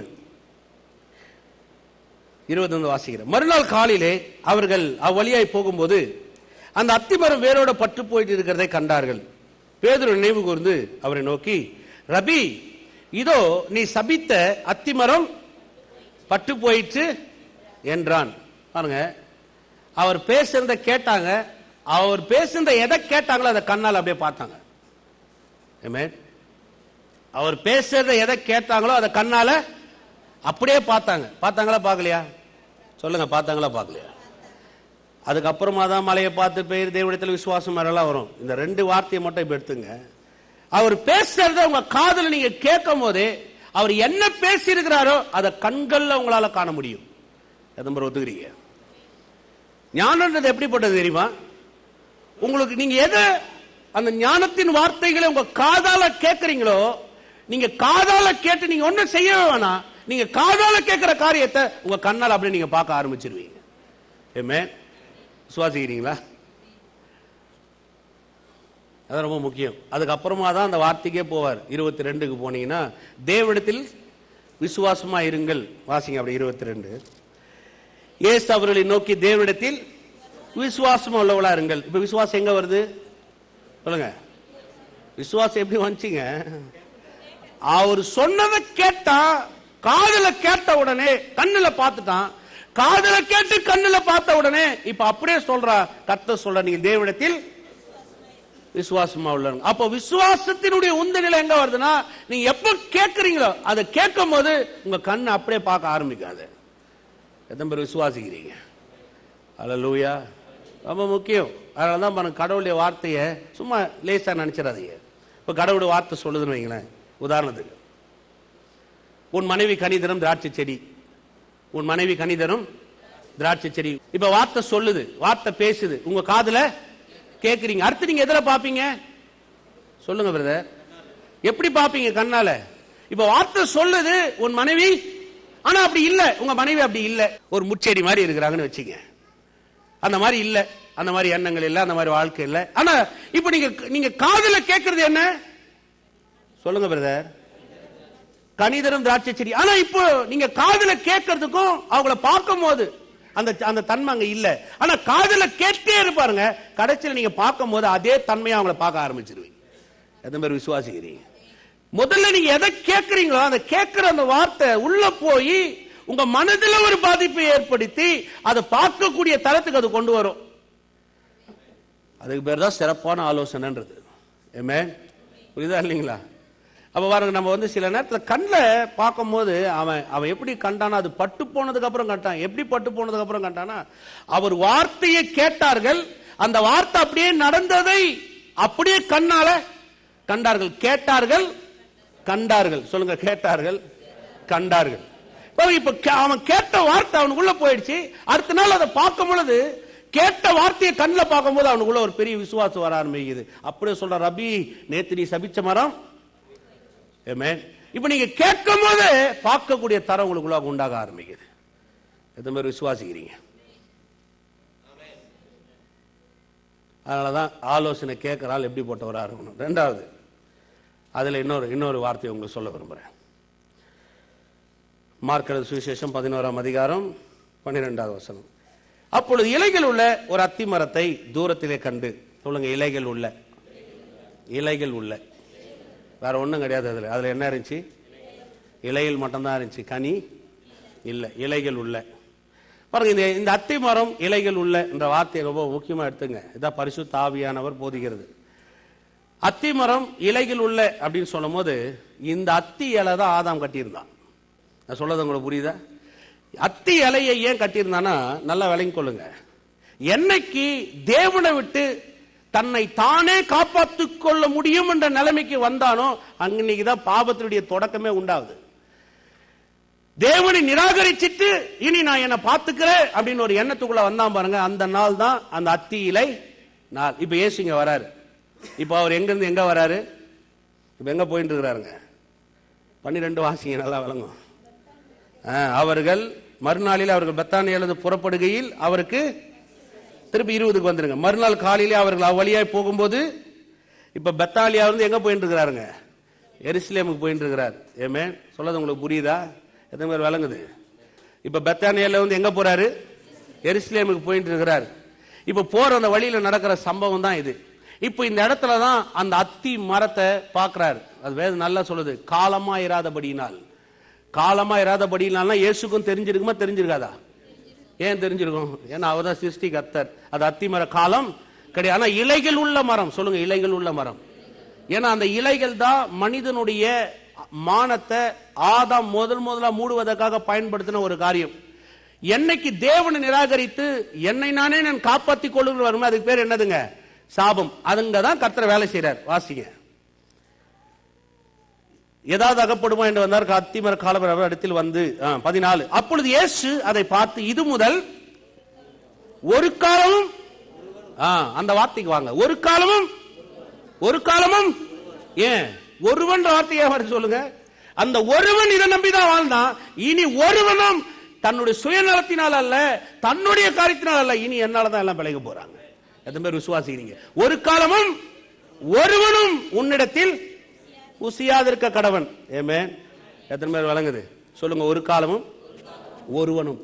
இருபத்தொன்று வாசிக்கிறேன் மறுநாள் காலையிலே அவர்கள் அவ்வழியாய் போகும்போது அந்த அத்திமரம் வேரோட பட்டு போயிட்டு இருக்கிறதை கண்டார்கள் பேதுரு நினைவு கூர்ந்து அவரை நோக்கி ரபி இதோ நீ சபித்த அத்திமரம் பட்டு போயிற்று என்றான் பாருங்க அவர் பேசுறத கேட்டாங்க அவர் பேசுறத எதை கேட்டாங்களோ அதை கண்ணால் அப்படியே பார்த்தாங்க Amen. அவர் பேசுறத எதை கேட்டாங்களோ அதை கண்ணால அப்படியே பார்த்தாங்க பார்த்தாங்களா பார்க்கலையா சொல்லுங்க பார்த்தாங்களா பார்க்கலையா அதுக்கப்புறமா தான் மலையை பார்த்து பெயர் தேவடத்தில் விசுவாசம் மாதிரிலாம் வரும் இந்த ரெண்டு வார்த்தையை மட்டும் இப்ப எடுத்துங்க அவர் பேசுறத உங்க காதுல நீங்க கேட்கும் போதே அவர் என்ன பேசியிருக்கிறாரோ அதை கண்கள்ல உங்களால காண முடியும் எதம்பர் ஒத்துக்கிறீங்க ஞானன்றது எப்படிப்பட்டது தெரியுமா உங்களுக்கு நீங்க எதை அந்த ஞானத்தின் வார்த்தைகளை உங்க காதால கேட்கறீங்களோ நீங்க காதால கேட்டு நீங்க ஒண்ணும் செய்யவே வேணாம் நீங்க காதால கேட்கிற காரியத்தை உங்க கண்ணால் அப்படியே நீங்க பார்க்க ஆரம்பிச்சிருவீங்க ஏமே சுவாசிக்கிறீங்களா அது ரொம்ப முக்கியம் அதுக்கப்புறமா தான் அந்த வார்த்தைக்கே போவார் இருபத்தி ரெண்டுக்கு போனீங்கன்னா தேவனிடத்தில் விசுவாசமா இருங்கள் வாசிங்க அப்படி இருபத்தி ரெண்டு ஏசு அவர்களை நோக்கி தேவனிடத்தில் விசுவாசமா உள்ளவளா இருங்கள் இப்ப விசுவாசம் எங்க வருது சொல்லுங்க விசுவாசம் எப்படி வந்துச்சுங்க அவர் சொன்னதை கேட்டா காதுல கேட்ட உடனே கண்ணுல பார்த்துட்டான் காதுல கேட்டு கண்ணுல பார்த்த உடனே இப்ப அப்படியே சொல்றா கத்த சொல்ற நீங்க தேவனிடத்தில் விசுவாசமா உள்ளவங்க அப்போ விசுவாசத்தினுடைய உந்த நிலை எங்க வருதுன்னா நீங்க எப்ப கேட்கறீங்களோ அதை கேட்கும் போது உங்க கண்ணு அப்படியே பார்க்க ஆரம்பிக்காது எத்தனை பேர் விசுவாசிக்கிறீங்க அல்லூயா ரொம்ப முக்கியம் அதனால தான் பாருங்க கடவுளுடைய வார்த்தையை சும்மா லேசா நினைச்சிடாதீங்க இப்போ கடவுளுடைய வார்த்தை சொல்லுதுன்னு வைங்களேன் உதாரணத்துக்கு உன் மனைவி கனிதரும் திராட்சை செடி உன் மனைவி கனிதரும் திராட்சை செடி இப்ப வார்த்தை சொல்லுது வார்த்தை பேசுது உங்க காதுல கேக்குறீங்க அடுத்து நீங்க எதுல பாப்பீங்க சொல்லுங்க பிரதர் எப்படி பாப்பீங்க கண்ணால இப்ப வார்த்தை சொல்லுது உன் மனைவி ஆனா அப்படி இல்ல உங்க மனைவி அப்படி இல்ல ஒரு முச்செடி மாதிரி இருக்கிறாங்கன்னு வச்சுங்க அந்த மாதிரி இல்ல அந்த மாதிரி எண்ணங்கள் இல்ல அந்த மாதிரி வாழ்க்கை இல்ல ஆனா இப்ப நீங்க நீங்க காதுல கேக்குறது என்ன சொல்லுங்க பிரதர் கனிதரும் திராட்சை செடி ஆனா இப்போ நீங்க காதுல கேட்கறதுக்கும் அவங்கள பார்க்கும் போது அந்த அந்த தன்மை அங்க இல்ல ஆனா காதுல கேட்டே இருப்பாருங்க கடைசியில நீங்க பார்க்கும் போது அதே தன்மையை அவங்கள பார்க்க ஆரம்பிச்சிருவீங்க எத்தனை பேர் விசுவாசிக்கிறீங்க முதல்ல நீங்க எதை கேட்கறீங்களோ அந்த கேட்கிற அந்த வார்த்தை உள்ள போய் உங்க மனதுல ஒரு பாதிப்பை ஏற்படுத்தி அதை பார்க்கக்கூடிய தளத்துக்கு அது கொண்டு வரும் அதுக்கு பேர் தான் சிறப்பான ஆலோசனைன்றது ஏமே புரியுதா இல்லைங்களா அப்ப பாருங்க நம்ம வந்து சில நேரத்துல கண்ணில் பார்க்கும்போது அவன் அவன் எப்படி கண்டானா அது பட்டு போனதுக்கு அப்புறம் கண்டான் எப்படி பட்டு போனதுக்கு அப்புறம் கண்டானா அவர் வார்த்தையை கேட்டார்கள் அந்த வார்த்தை அப்படியே நடந்ததை அப்படியே கண்ணால கண்டார்கள் கேட்டார்கள் கண்டார்கள் சொல்லுங்க கேட்டார்கள் கண்டார்கள் இப்ப இப்ப கே- அவன் கேட்ட வார்த்தை அவனுக்குள்ள போயிடுச்சு அடுத்த நாள் அதை பார்க்கும் பொழுது கேட்ட வார்த்தையை கண்ணில் பார்க்கும்போது அவனுக்குள்ள ஒரு பெரிய விசுவாசம் வர ஆரம்பிக்குது அப்படியே சொல்ற ரபி நேத்து நீ சபிச்ச மரம் ஏமே இப்ப நீங்க கேட்கும் போது பார்க்கக்கூடிய தரம் உங்களுக்குள்ள உண்டாக ஆரம்பிக்குது எந்த மாதிரி விசுவாசிக்கிறீங்க அதனாலதான் ஆலோசனை கேட்கிற ஆள் எப்படி போட்டவரா இருக்கணும் ரெண்டாவது அதுல இன்னொரு இன்னொரு வார்த்தையை உங்களுக்கு சொல்ல விரும்புறேன் மார்க்கெட் சுவிசேஷம் பதினோராம் அதிகாரம் பன்னிரெண்டாவது வசனம் அப்பொழுது இலைகள் உள்ள ஒரு அத்தி மரத்தை தூரத்திலே கண்டு சொல்லுங்க இலைகள் உள்ள இலைகள் உள்ள வேற ஒண்ணும் கிடையாது அதுல அதுல என்ன இருந்துச்சு இலைகள் மட்டும்தான் இருந்துச்சு கனி இல்ல இலைகள் உள்ள பாருங்க இந்த இந்த அத்தி மரம் இலைகள் உள்ள என்ற வார்த்தையை ரொம்ப முக்கியமா எடுத்துங்க இதான் பரிசுத்த ஆவியானவர் போதிக்கிறது அத்தி மரம் இலைகள் உள்ள அப்படின்னு சொல்லும் போது இந்த அத்தி இலை தான் ஆதாம் கட்டியிருந்தான் நான் சொல்றது உங்களுக்கு புரியுதா அத்தி இலையை ஏன் கட்டியிருந்தானா நல்லா விளங்கிக் கொள்ளுங்க என்னைக்கு தேவனை விட்டு தன்னை தானே காப்பாற்றிக் கொள்ள முடியும் என்ற நிலைமைக்கு வந்தானோ அன்னைக்கு தான் பாபத்தினுடைய தொடக்கமே உண்டாகுது தேவனை நிராகரிச்சிட்டு இனி நான் என்ன பார்த்துக்கிறேன் அப்படின்னு ஒரு எண்ணத்துக்குள்ள வந்தான் பாருங்க அந்த நாள் தான் அந்த அத்தி இலை நாள் இப்ப ஏசு இங்க வராரு இப்ப அவர் எங்க இருந்து எங்க வராரு இப்ப எங்க போயிட்டு இருக்கிறாருங்க பன்னிரெண்டு வாசிங்க நல்லா விளங்கும் ஆ, அவர்கள் மறுநாளில் அவர்கள் பெத்தானியிலிருந்து புறப்படுகையில் அவருக்கு திருப்பி இருபதுக்கு வந்துருங்க மறுநாள் காலையிலே அவர்கள் அவ்வழியாய் போகும்போது இப்ப பெத்தாலியா இருந்து எங்க போயிட்டு இருக்கிறாருங்க எருசலேமுக்கு போயிட்டு இருக்கிறார் ஏமே சொல்லது உங்களுக்கு புரியுதா எத்தனை பேர் விளங்குது இப்ப பெத்தானியால வந்து எங்க போறாரு எருசலேமுக்கு போயிட்டு இருக்கிறார் இப்ப போற அந்த வழியில நடக்கிற சம்பவம் தான் இது இப்ப இந்த இடத்துல தான் அந்த அத்தி மரத்தை பார்க்கிறார் அது வேதம் நல்லா சொல்லுது காலமா இராதபடியினால் காலமா இராதபடியினால்னா இயேசுக்கும் தெரிஞ்சிருக்குமா தெரிஞ்சிருக்காதா ஏன் தெரிஞ்சிருக்கும் ஏன்னா அவர் தான் சிருஷ்டி கத்தர் அது அத்தி மர காலம் கிடையாது ஆனா இலைகள் உள்ள மரம் சொல்லுங்க இலைகள் உள்ள மரம் ஏன்னா அந்த இலைகள் தான் மனிதனுடைய மானத்தை ஆதாம் முதல் முதலா மூடுவதற்காக பயன்படுத்தின ஒரு காரியம் என்னைக்கு தேவனை நிராகரித்து என்னை நானே நான் காப்பாத்திக் கொள்ளுகிற வருமே அதுக்கு பேர் என்னதுங்க சாபம் அதுங்க தான் கர்த்தர் வேலை செய்றார் வாசிங்க ஏதாவது அகப்படுமா என்று வந்தார் அத்திமர காலவர் அவர் இடத்தில் வந்து ஆ, பதினாலு அப்பொழுது இயேசு அதை பார்த்து இது முதல் ஒரு காலமும் ஆ, அந்த வார்த்தைக்கு வாங்க ஒரு காலமும் ஒரு காலமும் ஏன் ஒருவன் வார்த்தையா வர சொல்லுங்க அந்த ஒருவன் இதை நம்பிதான் வாழ்ந்தான் இனி ஒருவனும் தன்னுடைய சுயநலத்தினால் அல்ல தன்னுடைய காரியத்தினால் அல்ல இனி என்னால தான் எல்லாம் பிழைக்க போறாங்க எத்தனை பேர் விசுவாசிக்கிறீங்க ஒரு காலமும் ஒருவனும் உன்னிடத்தில் உசியாதிருக்க கடவன் ஏமே எத்தனை பேர் வழங்குது சொல்லுங்க ஒரு காலமும் ஒருவனும்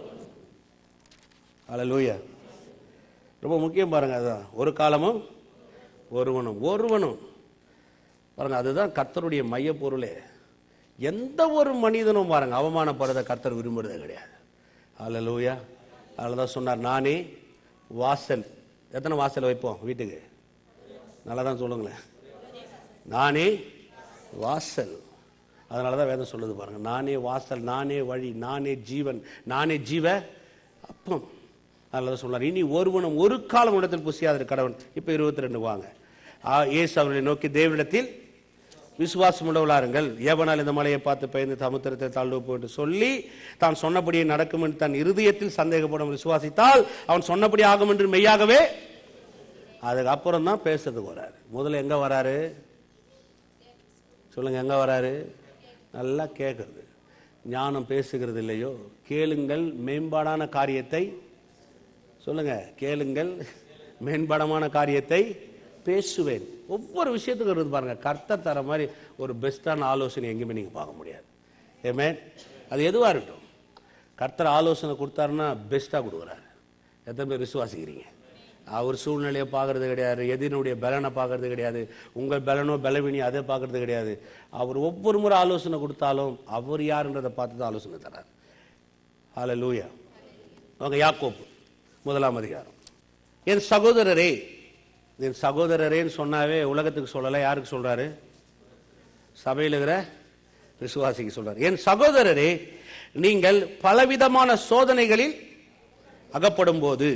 அல்லேலூயா ரொம்ப முக்கியம் பாருங்க அதுதான் ஒரு காலமும் ஒருவனும் ஒருவனும் பாருங்க அதுதான் கர்த்தருடைய மைய பொருளே எந்த ஒரு மனிதனும் பாருங்க அவமானப்படுறத கர்த்தர் விரும்புறதே கிடையாது அல்லேலூயா அதில் தான் சொன்னார் நானே வாசல் எத்தனை வாசல் வைப்போம் வீட்டுக்கு நல்லா தான் சொல்லுங்களேன் நானே வாசல் அதனால தான் வேதம் சொல்லுது பாருங்க நானே வாசல் நானே வழி நானே ஜீவன் நானே ஜீவ அப்பம் அதனால தான் சொன்னார் இனி ஒருவனும் ஒரு காலம் இடத்தில் புசியாத கடவன் இப்போ இருபத்தி ரெண்டு வாங்க ஆ, இயேசு அவர்களை நோக்கி தேவனிடத்தில் விசுவாசம் உள்ளவளாருங்கள் ஏவனால் இந்த மலையை பார்த்து பயந்து சமுத்திரத்தை தாழ்வு போட்டு சொல்லி தான் சொன்னபடியே நடக்கும் என்று தன் இருதயத்தில் சந்தேகப்படும் விசுவாசித்தால் அவன் சொன்னபடி ஆகும் என்று மெய்யாகவே அதுக்கப்புறம் தான் பேசுறதுக்கு வராரு முதல்ல எங்க வராரு சொல்லுங்க எங்க வராரு நல்லா கேட்கறது ஞானம் பேசுகிறது இல்லையோ கேளுங்கள் மேம்பாடான காரியத்தை சொல்லுங்க கேளுங்கள் மேம்படமான காரியத்தை பேசுவேன் ஒவ்வொரு விஷயத்துக்கும் இருந்து பாருங்க கர்த்தர் தர மாதிரி ஒரு பெஸ்டான ஆலோசனை எங்கேயுமே நீங்க பார்க்க முடியாது ஏமே அது எதுவா இருக்கட்டும் கர்த்தர் ஆலோசனை கொடுத்தாருன்னா பெஸ்டா கொடுக்குறாரு எத்தனை பேர் விசுவாசிக்கிறீங்க அவர் சூழ்நிலையை பார்க்கறது கிடையாது எதிரினுடைய பலனை பார்க்கறது கிடையாது உங்கள் பலனோ பலவீனி அதை பார்க்கறது கிடையாது அவர் ஒவ்வொரு முறை ஆலோசனை கொடுத்தாலும் அவர் யாருன்றதை பார்த்து தான் ஆலோசனை தரார் ஹalleluya லூயா அவங்க யாக்கோப்பு முதலாம் அதிகாரம் என் சகோதரரே என் சகோதரரேன்னு சொன்னாவே உலகத்துக்கு சொல்லலை யாருக்கு சொல்றாரு சபையில் இருக்கிற விசுவாசிக்கு சொல்றாரு என் சகோதரரே நீங்கள் பலவிதமான சோதனைகளில் அகப்படும் போது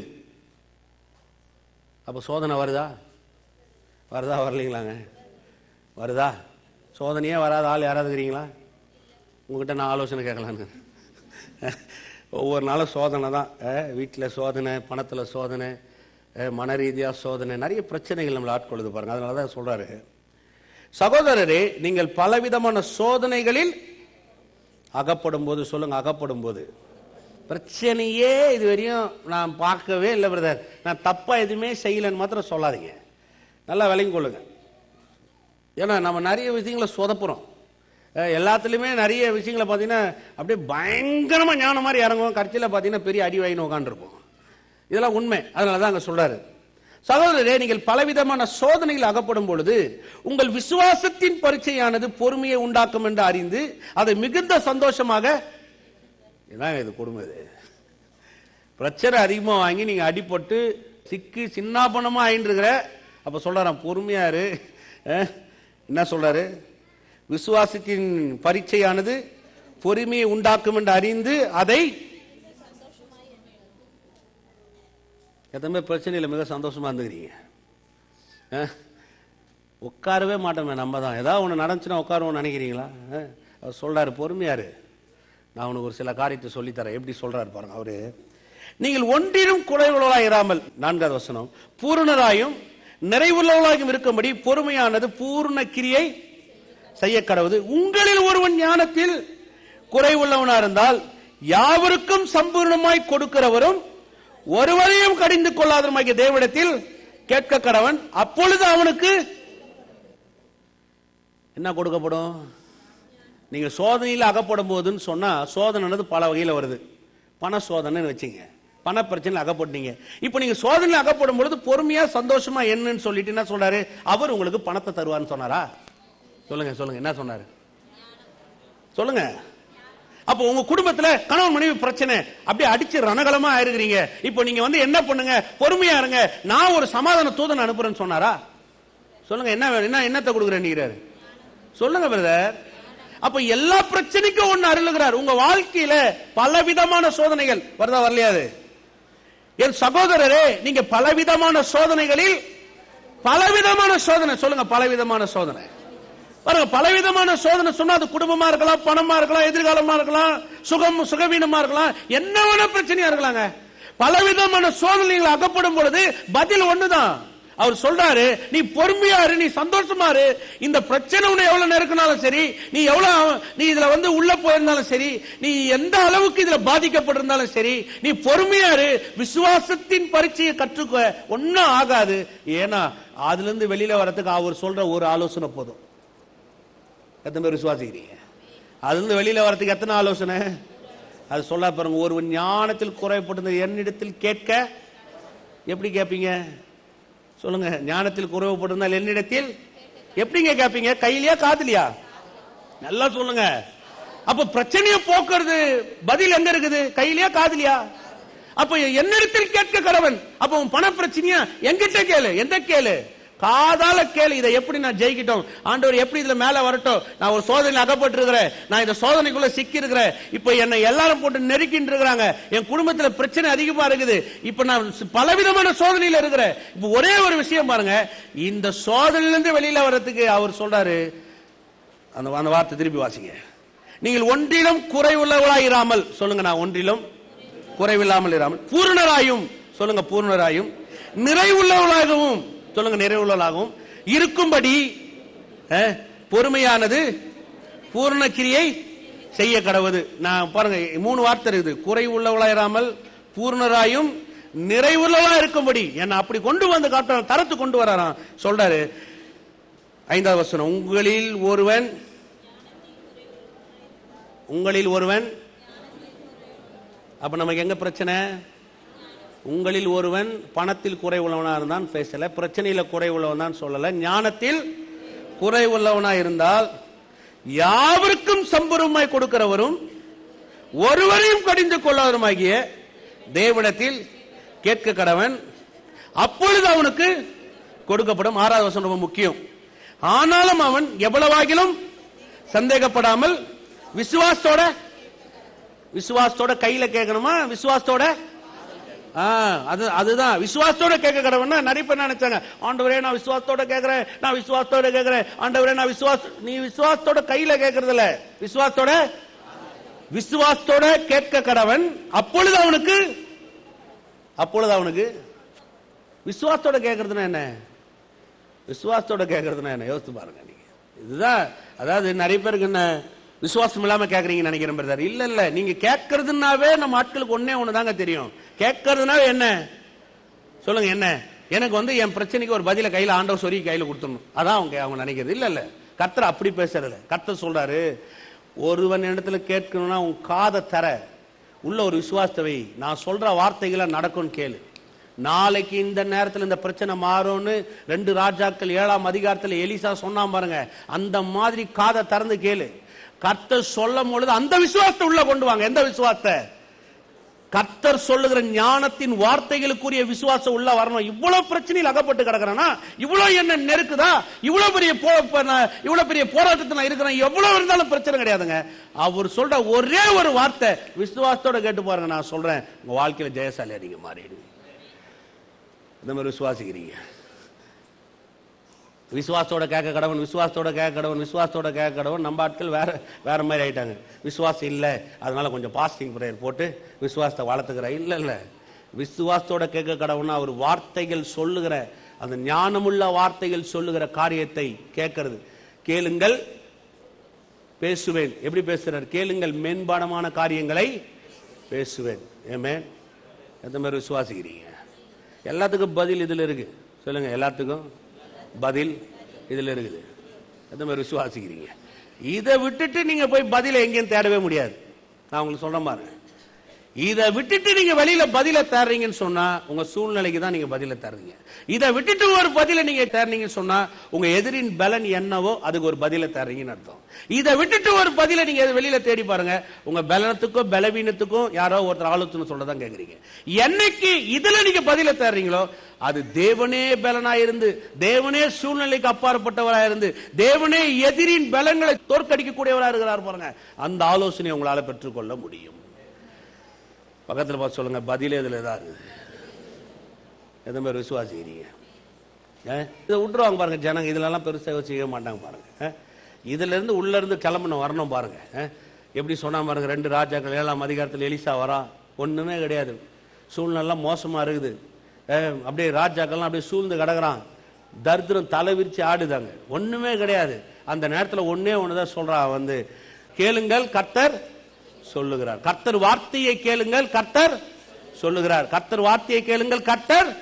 அப்போ சோதனை வருதா வருதா வரலைங்களாங்க வருதா சோதனையே வராத ஆள் யாராவது இருக்கிறீங்களா உங்ககிட்ட நான் ஆலோசனை கேட்கலான்னு ஒவ்வொரு நாளும் சோதனை தான் வீட்டில் சோதனை பணத்தில் சோதனை அஹ், மன ரீதியாக சோதனை நிறைய பிரச்சனைகள் நம்மளை ஆட்கொள்ளுது பாருங்க அதனால தான் சொல்றாரு சகோதரரே நீங்கள் பலவிதமான சோதனைகளில் அகப்படும் போது சொல்லுங்க அகப்படும் போது பிரச்சனையே இது வரையும் நான் பார்க்கவே இல்லை பிரதர் நான் தப்பா எதுவுமே செய்யலைன்னு மாத்திரம் சொல்லாதீங்க நல்லா விளங்கி கொள்ளுங்க ஏன்னா நம்ம நிறைய விஷயங்களை சொதப்புறோம் அஹ் எல்லாத்துலேயுமே நிறைய விஷயங்களை பார்த்தீங்கன்னா அப்படியே பயங்கரமா ஞானம் மாதிரி இறங்குவோம் கடைசியில் பார்த்தீங்கன்னா பெரிய அடி வாங்கின்னு உட்காந்துருப்போம் இதெல்லாம் உண்மை அதனால தான் அங்கே சொல்றாரு சகோதரரே நீங்கள் பலவிதமான சோதனைகள் அகப்படும் பொழுது உங்கள் விசுவாசத்தின் பரீட்சையானது பொறுமையை உண்டாக்கும் என்று அறிந்து அதை மிகுந்த சந்தோஷமாக இதான் இது கொடுமை இது பிரச்சனை அதிகமா வாங்கி நீங்க அடிபட்டு சிக்கி சின்னாபனமா ஆயின்றிருக்கிற அப்ப சொல்றாராம் பொறுமையா இரு அஹ், என்ன சொல்றாரு விசுவாசத்தின் பரீட்சையானது பொறுமையை உண்டாக்கும் என்று அறிந்து அதை எத்தனை பேர் பிரச்சனையில் மிக சந்தோஷமா இருந்துக்கிறீங்க அஹ், உட்காரவே மாட்டோமே நம்ம தான் ஏதாவது ஒன்று நடந்துச்சுன்னா உட்காருவோம்னு நினைக்கிறீங்களா அஹ், அவர் சொல்றாரு பொறுமையாரு நான் உனக்கு ஒரு சில காரியத்தை சொல்லித்தரேன் எப்படி சொல்றாரு பாருங்க அவரு நீங்கள் ஒன்றிலும் குறைவுள்ளவராய் இராமல் நான்காவது வசனம் பூரணராயும் நிறைவுள்ளவர்களாயும் இருக்கும்படி பொறுமையானது பூர்ண கிரியை செய்ய கடவுது உங்களில் ஒருவன் ஞானத்தில் குறைவுள்ளவனா இருந்தால் யாவருக்கும் சம்பூர்ணமாய் கொடுக்கிறவரும் ஒருவரையும் கடிந்து கொள்ளாதவருமாகிய தேவனிடத்தில் கேட்க கடவன் அப்பொழுது அவனுக்கு என்ன கொடுக்கப்படும் நீங்க சோதனையில் அகப்படும் போதுன்னு சொன்னா சோதனைன்றது பல வகையில வருது பண சோதனைன்னு வச்சுங்க பண பிரச்சனை அகப்பட்டீங்க இப்போ நீங்க சோதனையில் அகப்படும் பொழுது பொறுமையா சந்தோஷமா என்னன்னு சொல்லிட்டு என்ன சொல்றாரு அவர் உங்களுக்கு பணத்தை தருவார்னு சொன்னாரா சொல்லுங்க சொல்லுங்க என்ன சொன்னாரு சொல்லுங்க அப்போ உங்க குடும்பத்துல கணவன் மனைவி பிரச்சனை அப்படியே அடிச்சு ரணகலமா ஆயிருக்கிறீங்க இப்போ நீங்க வந்து என்ன பண்ணுங்க பொறுமையா இருங்க நான் ஒரு சமாதான தூதன் அனுப்புறேன்னு சொன்னாரா சொல்லுங்க என்ன வேணும்? என்ன என்னத்தை கொடுக்குறேன்னு சொல்லுங்க பிரதர் அப்ப எல்லா பிரச்சனைக்கும் ஒண்ணு அருளுகிறார் உங்க வாழ்க்கையில பலவிதமான சோதனைகள் வருதா வரலையாது என் சகோதரரே நீங்க பலவிதமான சோதனைகளில் பலவிதமான சோதனை சொல்லுங்க பலவிதமான சோதனை பாருங்க பலவிதமான சோதனை சொன்னா அது குடும்பமா இருக்கலாம் பணமா இருக்கலாம் எதிர்காலமா இருக்கலாம் சுகம் சுகவீனமா இருக்கலாம் என்ன வேணா பிரச்சனையா இருக்கலாங்க பலவிதமான சோதனைகள் அகப்படும் பொழுது பதில் ஒண்ணுதான் அவர் சொல்றாரு நீ பொறுமையா இரு நீ சந்தோஷமா இரு இந்த பிரச்சனை உன்னை எவ்வளவு நெருக்கினாலும் சரி நீ எவ்வளவு நீ இதுல வந்து உள்ள போயிருந்தாலும் சரி நீ எந்த அளவுக்கு இதுல பாதிக்கப்பட்டிருந்தாலும் சரி நீ பொறுமையா இரு விசுவாசத்தின் பரீட்சையை கற்றுக்க ஒன்னும் ஆகாது ஏன்னா அதுல இருந்து வெளியில வரதுக்கு அவர் சொல்ற ஒரு ஆலோசனை போதும் எத்தனை பேர் விசுவாசிக்கிறீங்க அதுல இருந்து வெளியில வரதுக்கு எத்தனை ஆலோசனை அது சொல்ல பாருங்க ஒரு ஞானத்தில் குறைப்பட்டது என்னிடத்தில் கேட்க எப்படி கேட்பீங்க சொல்லுங்க ஞானத்தில் குறைவுபட்டிருந்தால் என்னிடத்தில் எப்படிங்க கேட்பீங்க கையிலயா காதுலயா நல்லா சொல்லுங்க அப்ப பிரச்சனையை போக்குறது பதில் எங்க இருக்குது கையிலயா காதுலயா அப்ப என்னிடத்தில் கேட்க கடவன் அப்ப உன் பண பிரச்சனையா எங்கிட்ட கேளு எந்த கேளு காதால கேளு இதை எப்படி நான் ஜெயிக்கிட்டோம் ஆண்டவர் எப்படி இதுல மேல வரட்டும் நான் ஒரு சோதனையில் அகப்பட்டு இருக்கிறேன் நான் இந்த சோதனைக்குள்ள சிக்கி இருக்கிறேன் இப்ப என்னை எல்லாரும் போட்டு நெருக்கிட்டு இருக்கிறாங்க என் குடும்பத்துல பிரச்சனை அதிகமா இருக்குது இப்ப நான் பலவிதமான சோதனையில இருக்கிறேன் இப்ப ஒரே ஒரு விஷயம் பாருங்க இந்த சோதனையில இருந்து வெளியில வர்றதுக்கு அவர் சொல்றாரு அந்த அந்த வார்த்தை திருப்பி வாசிங்க நீங்கள் ஒன்றிலும் குறைவுள்ளவளாயிராமல் சொல்லுங்க நான் ஒன்றிலும் குறைவில்லாமல் இராமல் பூர்ணராயும் சொல்லுங்க பூர்ணராயும் நிறைவுள்ளவளாகவும் சொல்லுங்க நிறைவுள்ளவளாகவும் இருக்கும்படி அஹ், பொறுமையானது பூர்ண கிரியை செய்ய கடவுது நான் பாருங்க மூணு வார்த்தை இருக்குது குறைவுள்ளவளாயிராமல் பூர்ணராயும் நிறைவுள்ளவளா இருக்கும்படி என்ன அப்படி கொண்டு வந்து காட்டுற தரத்து கொண்டு வராராம் சொல்றாரு ஐந்தாவது வசனம் உங்களில் ஒருவன் உங்களில் ஒருவன் அப்ப நமக்கு எங்க பிரச்சனை உங்களில் ஒருவன் பணத்தில் குறை உள்ளவனா இருந்தான் பேசல பிரச்சனையில குறை உள்ளவன் தான் சொல்லல ஞானத்தில் குறை உள்ளவனா இருந்தால் யாவருக்கும் சம்பூர்ணமாய் கொடுக்கிறவரும் ஒருவரையும் கடிந்து கொள்ளாதவருமாகிய தேவனிடத்தில் கேட்க கடவன் அப்பொழுது அவனுக்கு கொடுக்கப்படும் ஆறாவது வசனம் ரொம்ப முக்கியம் ஆனாலும் அவன் எவ்வளவாகிலும் சந்தேகப்படாமல் விசுவாசத்தோட விசுவாசத்தோட கையில கேட்கணுமா விசுவாசத்தோட ஆ, அது அதுதான் விசுவாசத்தோட கேட்க கடவுள்னா நிறைய பேர் நினைச்சாங்க ஆண்டவரே நான் விசுவாசத்தோட கேட்கிறேன் நான் விசுவாசத்தோட கேட்கிறேன் ஆண்டவரே நான் விசுவாச நீ விசுவாசத்தோட கையில கேட்கறது இல்ல விசுவாசத்தோட விசுவாசத்தோட கேட்க கடவன் அப்பொழுது அவனுக்கு அப்பொழுது அவனுக்கு விசுவாசத்தோட கேட்கறதுனா என்ன விசுவாசத்தோட கேட்கறதுனா என்ன யோசித்து பாருங்க நீங்க இதுதான் அதாவது நிறைய பேருக்கு என்ன விசுவாசம் இல்லாம கேக்குறீங்கன்னு நினைக்கிறேன் பிரதர் இல்ல இல்ல நீங்க கேட்கறதுனாவே நம்ம ஆட்களுக்கு ஒண்ணே ஒண்ணு தாங்க தெரியும் கேட்கறதுனாவே என்ன சொல்லுங்க என்ன எனக்கு வந்து என் பிரச்சனைக்கு ஒரு பதில கையில ஆண்டவர் சொல்லி கையில கொடுத்துடணும் அதான் அவங்க அவங்க நினைக்கிறது இல்ல இல்ல கர்த்தர் அப்படி பேசுறது கர்த்தர் சொல்றாரு ஒருவன் இடத்துல கேட்கணும்னா உன் காதை தர உள்ள ஒரு விசுவாசத்தை வை நான் சொல்ற வார்த்தைகளை நடக்கும்னு கேளு நாளைக்கு இந்த நேரத்துல இந்த பிரச்சனை மாறும்னு ரெண்டு ராஜாக்கள் ஏழாம் அதிகாரத்துல எலிசா சொன்னான் பாருங்க அந்த மாதிரி காதை திறந்து கேளு கர்த்தர் சொல்லும் பொழுது அந்த விசுவாசத்தை உள்ள கொண்டு வாங்க எந்த விசுவாசத்தை கர்த்தர் சொல்லுகிற ஞானத்தின் வார்த்தைகளுக்குரிய விசுவாசம் உள்ள வரணும் இவ்வளவு பிரச்சனையில் அகப்பட்டு கிடக்குறேன்னா இவ்வளவு என்ன நெருக்குதா இவ்வளவு பெரிய போ- ப- நான் இவ்வளவு பெரிய போராட்டத்தில் நான் இருக்கிறேன் எவ்வளவு இருந்தாலும் பிரச்சனை கிடையாதுங்க அவர் சொல்ற ஒரே ஒரு வார்த்தை விசுவாசத்தோட கேட்டு பாருங்க நான் சொல்றேன் உங்க வாழ்க்கையில ஜெயசாலியா நீங்க மாறிடுவீங்க இந்த மாதிரி விசுவாசிக்கிறீங்க விசுவாசத்தோட கேட்க கடவன் விசுவாசத்தோட கேட்க கடவன் விசுவாசத்தோட கேட்க கடவன் நம்ம ஆட்கள் வேற வேற மாதிரி ஆயிட்டாங்க விசுவாசம் இல்லை அதனால கொஞ்சம் பாஸ்டிங் ப்ரேயர் போட்டு விசுவாசத்தை வளர்த்துக்கிற இல்ல இல்ல விசுவாசத்தோட கேட்க கடவுள்னா அவர் வார்த்தைகள் சொல்லுகிற அந்த ஞானமுள்ள வார்த்தைகள் சொல்லுகிற காரியத்தை கேட்கறது கேளுங்கள் பேசுவேன் எப்படி பேசுறார் கேளுங்கள் மேம்பாடமான காரியங்களை பேசுவேன் ஏமே எந்த மாதிரி விசுவாசிக்கிறீங்க எல்லாத்துக்கும் பதில் இதுல இருக்கு சொல்லுங்க எல்லாத்துக்கும் பதில் இதுல இருக்குது எந்த மாதிரி விசுவாசிக்கிறீங்க இதை விட்டுட்டு நீங்க போய் பதில எங்கேயும் தேடவே முடியாது நான் உங்களுக்கு சொல்றேன் பாருங்க இதை விட்டுட்டு நீங்க வெளியில பதில தேடுறீங்கன்னு சொன்னா உங்க சூழ்நிலைக்கு தான் நீங்க பதில தர்றீங்க இதை விட்டுட்டு ஒரு பதில நீங்க தேடுறீங்கன்னு சொன்னா உங்க எதிரின் பலன் என்னவோ அதுக்கு ஒரு பதில தர்றீங்கன்னு அர்த்தம் இதை விட்டுட்டு ஒரு பதில நீங்க வெளியில தேடி பாருங்க உங்க பலனத்துக்கும் பலவீனத்துக்கும் யாரோ ஒருத்தர் ஆலோசனை சொல்லதான் கேக்குறீங்க என்னைக்கு இதுல நீங்க பதில தேடுறீங்களோ அது தேவனே பலனா இருந்து தேவனே சூழ்நிலைக்கு அப்பாற்பட்டவரா இருந்து தேவனே எதிரின் பலங்களை தோற்கடிக்க கூடியவரா இருக்கிறார் பாருங்க அந்த ஆலோசனை உங்களால பெற்றுக்கொள்ள முடியும் பக்கத்துல பார்த்து சொல்லுங்க பதிலே இதுல தான் இருக்குது எந்த மாதிரி விசுவாசிக்கிறீங்க ஆ? இதை விட்டுருவாங்க பாருங்க ஜனங்க இதுலலாம் பெருசாக யோசிக்கவே மாட்டாங்க பாருங்க ஆ? இதுல இருந்து உள்ள இருந்து கிளம்பணும் வரணும் பாருங்க ஆ? எப்படி சொன்னா பாருங்க ரெண்டு ராஜாக்கள் ஏழாம் அதிகாரத்தில் எலிசா வரா ஒண்ணுமே கிடையாது சூழ்நிலை மோசமா இருக்குது ஆ, அப்படியே ராஜாக்கள்லாம் அப்படியே சூழ்ந்து கிடக்குறான் தரித்திரம் தலை விரிச்சு ஆடுதாங்க ஒண்ணுமே கிடையாது அந்த நேரத்துல ஒண்ணே ஒண்ணுதான் சொல்றா வந்து கேளுங்கள் கர்த்தர் சொல்லுகிறார் கர்த்தர் வார்த்தையை கேளுங்கள் கர்த்தர் சொல்லுகிறார் கர்த்தர் வார்த்தையை கேளுங்கள் கர்த்தர்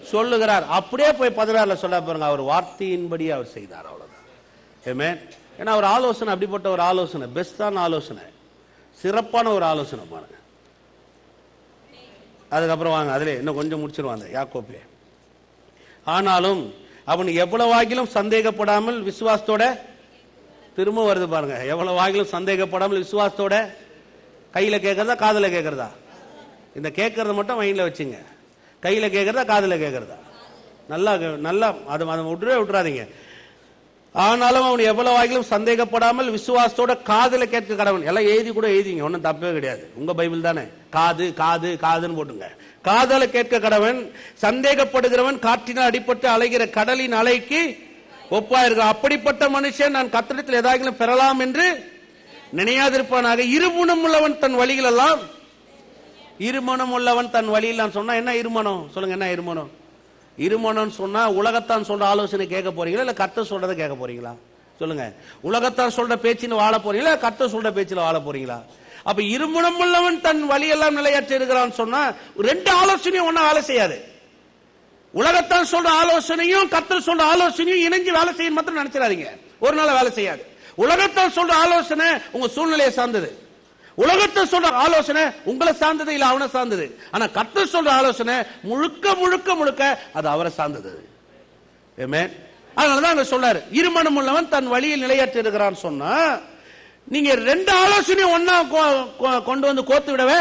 சொல்லுகிறார் அப்படியே போய் பதினாறுல சொல்ல பாருங்க அவர் வார்த்தையின்படி அவர் செய்தார் அவ்வளவுதான் ஏமே ஏன்னா அவர் ஆலோசனை அப்படிப்பட்ட ஒரு ஆலோசனை பெஸ்டான ஆலோசனை சிறப்பான ஒரு ஆலோசனை பாருங்க அதுக்கப்புறம் வாங்க அதுல இன்னும் கொஞ்சம் முடிச்சிருவாங்க யாக்கோப்லே ஆனாலும் அவன் எவ்வளவு ஆகிலும் சந்தேகப்படாமல் விசுவாசத்தோட திரும்ப வருது பாருங்க எவ்வளவு ஆகிலும் சந்தேகப்படாமல் விசுவாசத்தோட கையில கேட்கறதா காதுல கேட்கறதா இந்த கேட்கறத மட்டும் மைண்ட்ல வச்சுங்க கையில கேட்கறதா காதுல கேட்கறதா நல்லா கே- நல்லா அதை அதை விட்டுறவே விட்டுறாதீங்க ஆனாலும் அவன் எவ்வளவு ஆகிலும் சந்தேகப்படாமல் விசுவாசத்தோட காதுல கேட்க கடவன் எல்லாம் எழுதி கூட எழுதிங்க ஒன்றும் தப்பே கிடையாது உங்க பைபிள் தானே காது காது காதுன்னு போட்டுங்க காதல கேட்க கடவன் சந்தேகப்படுகிறவன் காற்றினால் அடிபட்டு அலைகிற கடலின் அலைக்கு ஒப்பாயிருக்க அப்படிப்பட்ட மனுஷன் நான் கத்திரத்தில் ஏதாகிலும் பெறலாம் என்று நினையாதிருப்பானாக இருமுனம் உள்ளவன் தன் வழிகள் எல்லாம் இருமனம் உள்ளவன் தன் வழியில் நான் சொன்னா என்ன இருமனம் சொல்லுங்க என்ன இருமனம் இருமனம் சொன்னா உலகத்தான் சொல்ற ஆலோசனை கேட்க போறீங்களா இல்ல கர்த்தர் சொல்றதை கேட்க போறீங்களா சொல்லுங்க உலகத்தான் சொல்ற பேச்சின்னு வாழ போறீங்களா இல்ல கர்த்தர் சொல்ற பேச்சில் வாழ போறீங்களா அப்ப இருமனம் உள்ளவன் தன் வழியெல்லாம் நிலையற்ற இருக்கிறான்னு சொன்னா ரெண்டு ஆலோசனையும் ஒண்ணா வேலை செய்யாது உலகத்தான் சொல்ற ஆலோசனையும் கர்த்தர் சொல்ற ஆலோசனையும் இணைஞ்சு வேலை செய்யணும் மாத்திரம் நினைச்சிடாதீங்க ஒரு நாள் வேலை செய்யாது உலகத்தான் சொல்ற ஆலோசனை உங்க சூழ்நிலையை சார்ந்தது உலகத்தை சொல்ற ஆலோசனை உங்களை சார்ந்தது இல்ல அவனை சார்ந்தது ஆனா கர்த்தர் சொல்ற ஆலோசனை முழுக்க முழுக்க முழுக்க அது அவரை சார்ந்தது Amen. அதனாலதான் அங்க சொல்றாரு இருமனம் உள்ளவன் தன் வழியில் நிலையற்று இருக்கிறான்னு சொன்னா நீங்க ரெண்டு ஆலோசனையும் ஒன்னா கொ- கொ- கொண்டு வந்து கோத்து விடவே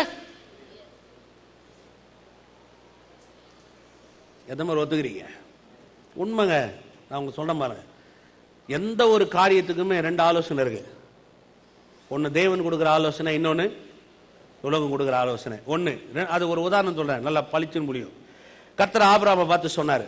எந்த மாதிரி ஒத்துக்கிறீங்க உண்மைங்க நான் உங்க சொல்றேன் பாருங்க எந்த ஒரு காரியத்துக்குமே ரெண்டு ஆலோசனை இருக்கு ஒன்னு தேவன் கொடுக்குற ஆலோசனை இன்னொன்னு உலகம் கொடுக்குற ஆலோசனை ஒன்னு ரெ- அது ஒரு உதாரணம் சொல்றேன் நல்லா பளிச்சுன்னு முடியும் கர்த்தர் ஆபிரகாமை பார்த்து சொன்னாரு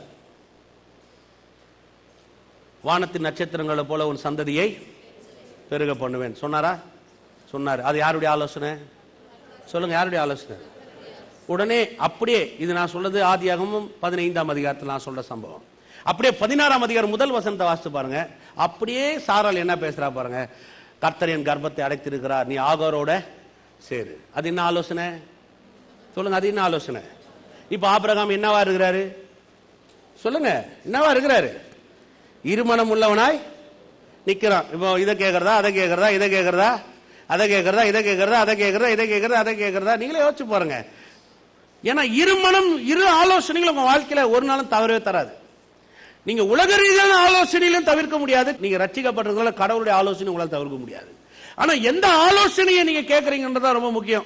வானத்தின் நட்சத்திரங்களை போல உன் சந்ததியை பெருக பண்ணுவேன் சொன்னாரா சொன்னார் அது யாருடைய ஆலோசனை சொல்லுங்க யாருடைய ஆலோசனை உடனே அப்படியே இது நான் சொல்றது ஆதியாகமும் பதினைந்தாம் அதிகாரத்தில் நான் சொல்ற சம்பவம் அப்படியே பதினாறாம் அதிகாரம் முதல் வசனத்தை வாசித்து பாருங்க அப்படியே சாரால் என்ன பேசுறா பாருங்க கர்த்தர் என் கர்ப்பத்தை அடைத்திருக்கிறார் நீ ஆகாரோட சேரு அது என்ன ஆலோசனை சொல்லுங்க அது என்ன ஆலோசனை இப்ப ஆபிரகாம் என்னவா இருக்கிறாரு சொல்லுங்க என்னவா இருக்கிறாரு இருமனம் உள்ளவனாய் நிக்கிறான் இப்போ இதை கேட்கறதா அதை கேட்கறதா இதை கேட்கறதா அதை கேட்கறதா இதை கேட்கறதா அதை கேட்கறதா இதை கேட்கறதா அதை கேட்கறதா நீங்களே யோசிச்சு பாருங்க ஏன்னா இருமனம் இரு ஆலோசனைகள் உங்க வாழ்க்கையில ஒரு நாளும் தவறவே தராது நீங்க உலக ரீதியான ஆலோசனையிலும் தவிர்க்க முடியாது நீங்க ரட்சிக்கப்பட்டிருக்கல கடவுளுடைய ஆலோசனை உங்களால் தவிர்க்க முடியாது ஆனா எந்த ஆலோசனையை நீங்க கேட்கறீங்கன்றதா ரொம்ப முக்கியம்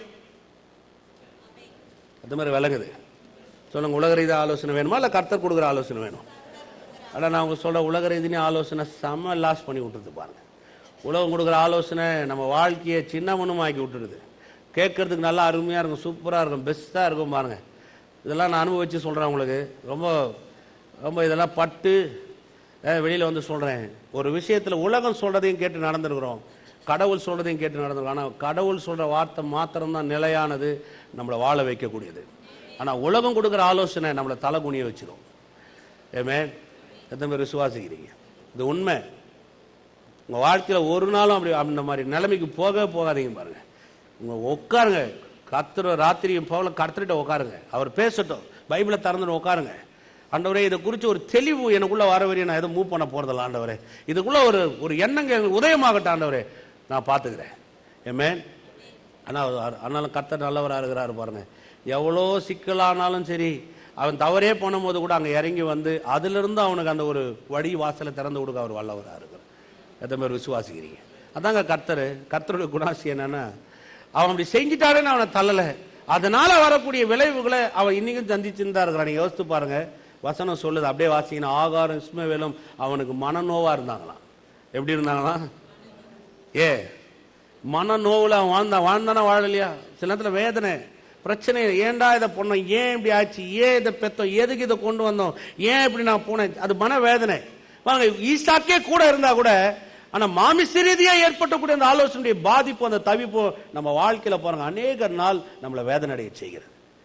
அது மாதிரி விளங்குது சொல்லுங்க உலக ரீதியா ஆலோசனை வேணுமா இல்ல கர்த்தர் கொடுக்குற ஆலோசனை வேணும் ஆனா நான் உங்க சொல்ற உலக ரீதியான ஆலோசனை செம்ம லாஸ் பண்ணி விட்டுருது பாருங்க உலகம் கொடுக்குற ஆலோசனை நம்ம வாழ்க்கையை சின்னமனும் ஆக்கி விட்டுருது கேட்கறதுக்கு நல்லா அருமையா இருக்கும் சூப்பரா இருக்கும் பெஸ்டா இருக்கும் பாருங்க இதெல்லாம் நான் அனுபவிச்சு சொல்றேன் உங்களுக்கு ரொம்ப ரொம்ப இதெல்லாம் பட்டு அஹ், வெளியில வந்து சொல்றேன் ஒரு விஷயத்துல உலகம் சொல்றதையும் கேட்டு நடந்திருக்கிறோம் கடவுள் சொல்றதையும் கேட்டு நடந்திருக்கோம் ஆனா கடவுள் சொல்ற வார்த்தை மாத்திரம்தான் நிலையானது நம்மளை வாழ வைக்கக்கூடியது ஆனா உலகம் கொடுக்குற ஆலோசனை நம்மளை தலை குனிய வச்சிரும் ஏமே எத்தனை பேர் விசுவாசிக்கிறீங்க இது உண்மை உங்க வாழ்க்கையில ஒரு நாளும் அப்படி அந்த மாதிரி நிலைமைக்கு போக போகாதீங்க பாருங்க உங்க உட்காருங்க கத்துற ராத்திரியும் போகல கத்துட்டு உட்காருங்க அவர் பேசட்டும் பைபிளை திறந்துட்டு உட்காருங்க ஆண்டவரே இதை குறித்து ஒரு தெளிவு எனக்குள்ள வர வரையும் நான் எதுவும் மூவ் பண்ண போறதில்ல ஆண்டவரே இதுக்குள்ள ஒரு ஒரு எண்ணங்க எனக்கு உதயமாகட்டும் ஆண்டவரே நான் பார்த்துக்கிறேன் ஏமே ஆனால் ஆனாலும் கர்த்தர் நல்லவராக இருக்கிறாரு பாருங்க எவ்வளோ சிக்கலானாலும் சரி அவன் தவறே பண்ணும்போது கூட அங்கே இறங்கி வந்து அதிலிருந்து அவனுக்கு அந்த ஒரு வழி வாசலை திறந்து கொடுக்க அவர் வல்லவராக இருக்கிறார் எத்தனை பேர் விசுவாசிக்கிறீங்க அதாங்க கர்த்தர் கர்த்தருடைய குணாசி என்னன்னா அவன் அப்படி செஞ்சிட்டாருன்னு அவனை தள்ளலை அதனால வரக்கூடிய விளைவுகளை அவன் இன்னைக்கும் சந்திச்சுன்னு தான் இருக்கிறான் நீங்க யோசித்து பாருங்க வசனம் சொல்லுது அப்படியே வாசிங்கன்னா ஆகாரம் இஸ்மவேலும் அவனுக்கு மனநோவா இருந்தாங்களாம் எப்படி இருந்தாங்களாம் ஏ மன நோவுல அவன் வாழ்ந்தான் வாழ்ந்தானா வாழலையா சில நேரத்துல வேதனை பிரச்சனை ஏன்டா இதை பண்ணோம் ஏன் இப்படி ஆச்சு ஏன் இதை பெத்தோம் எதுக்கு இதை கொண்டு வந்தோம் ஏன் இப்படி நான் போனேன் அது மன வேதனை வாங்க ஈசாக்கே கூட இருந்தா கூட ஆனா மாமிச ரீதியா ஏற்பட்டக்கூடிய அந்த ஆலோசனையுடைய பாதிப்பு அந்த தவிப்பு நம்ம வாழ்க்கையில பாருங்க அநேக நாள் நம்மளை வேதனை அடைய செய்கிறது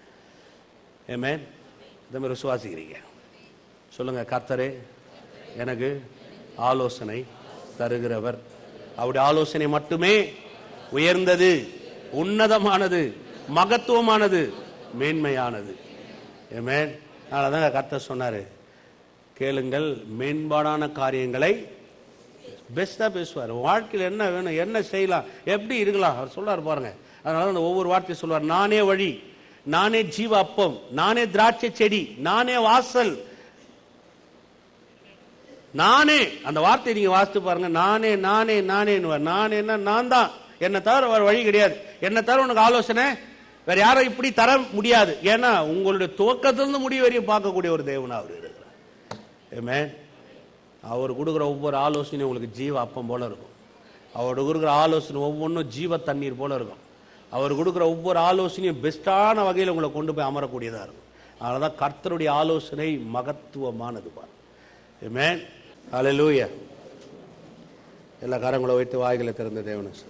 ஏமே இந்த மாதிரி விசுவாசிக்கிறீங்க சொல்லுங்க கர்த்தரே எனக்கு ஆலோசனை தருகிறவர் அவருடைய ஆலோசனை மட்டுமே உயர்ந்தது உன்னதமானது மகத்துவமானது மேன்மையானது Amen. அதனால தான் கர்த்தர் சொன்னாரு கேளுங்கள் மேம்பாடான காரியங்களை பெஸ்ட்டாக பேசுவார் வாழ்க்கையில் என்ன வேணும் என்ன செய்யலாம் எப்படி இருக்கலாம் அவர் சொல்றாரு பாருங்க அதனால அந்த ஒவ்வொரு வார்த்தையும் சொல்வார் நானே வழி நானே ஜீவ அப்பம் நானே திராட்சை செடி நானே வாசல் நானே அந்த வார்த்தையை நீங்க வாசித்து பாருங்க நானே நானே நானேன்னு நானேன்னா நான் தான் என்ன தவிர வேற வழி கிடையாது என்ன தவிர உனக்கு ஆலோசனை வேற யாரும் இப்படி தர முடியாது ஏன்னா உங்களுடைய துவக்கத்திலிருந்து முடிவு வரையும் பார்க்கக்கூடிய ஒரு தேவனா அவர் இருக்கிறார் Amen. அவர் கொடுக்குற ஒவ்வொரு ஆலோசனையும் உங்களுக்கு ஜீவ அப்பம் போல இருக்கும் அவர் கொடுக்குற ஆலோசனை ஒவ்வொன்றும் ஜீவ தண்ணீர் போல இருக்கும் அவர் கொடுக்குற ஒவ்வொரு ஆலோசனையும் பெஸ்டான வகையில் உங்களை கொண்டு போய் அமரக்கூடியதா இருக்கும் அதனால தான் கர்த்தருடைய ஆலோசனை மகத்துவமானது பார் Amen. Hallelujah. எல்லா கரங்களை வைத்து வாய்களை திறந்த தேவனை சொல்லி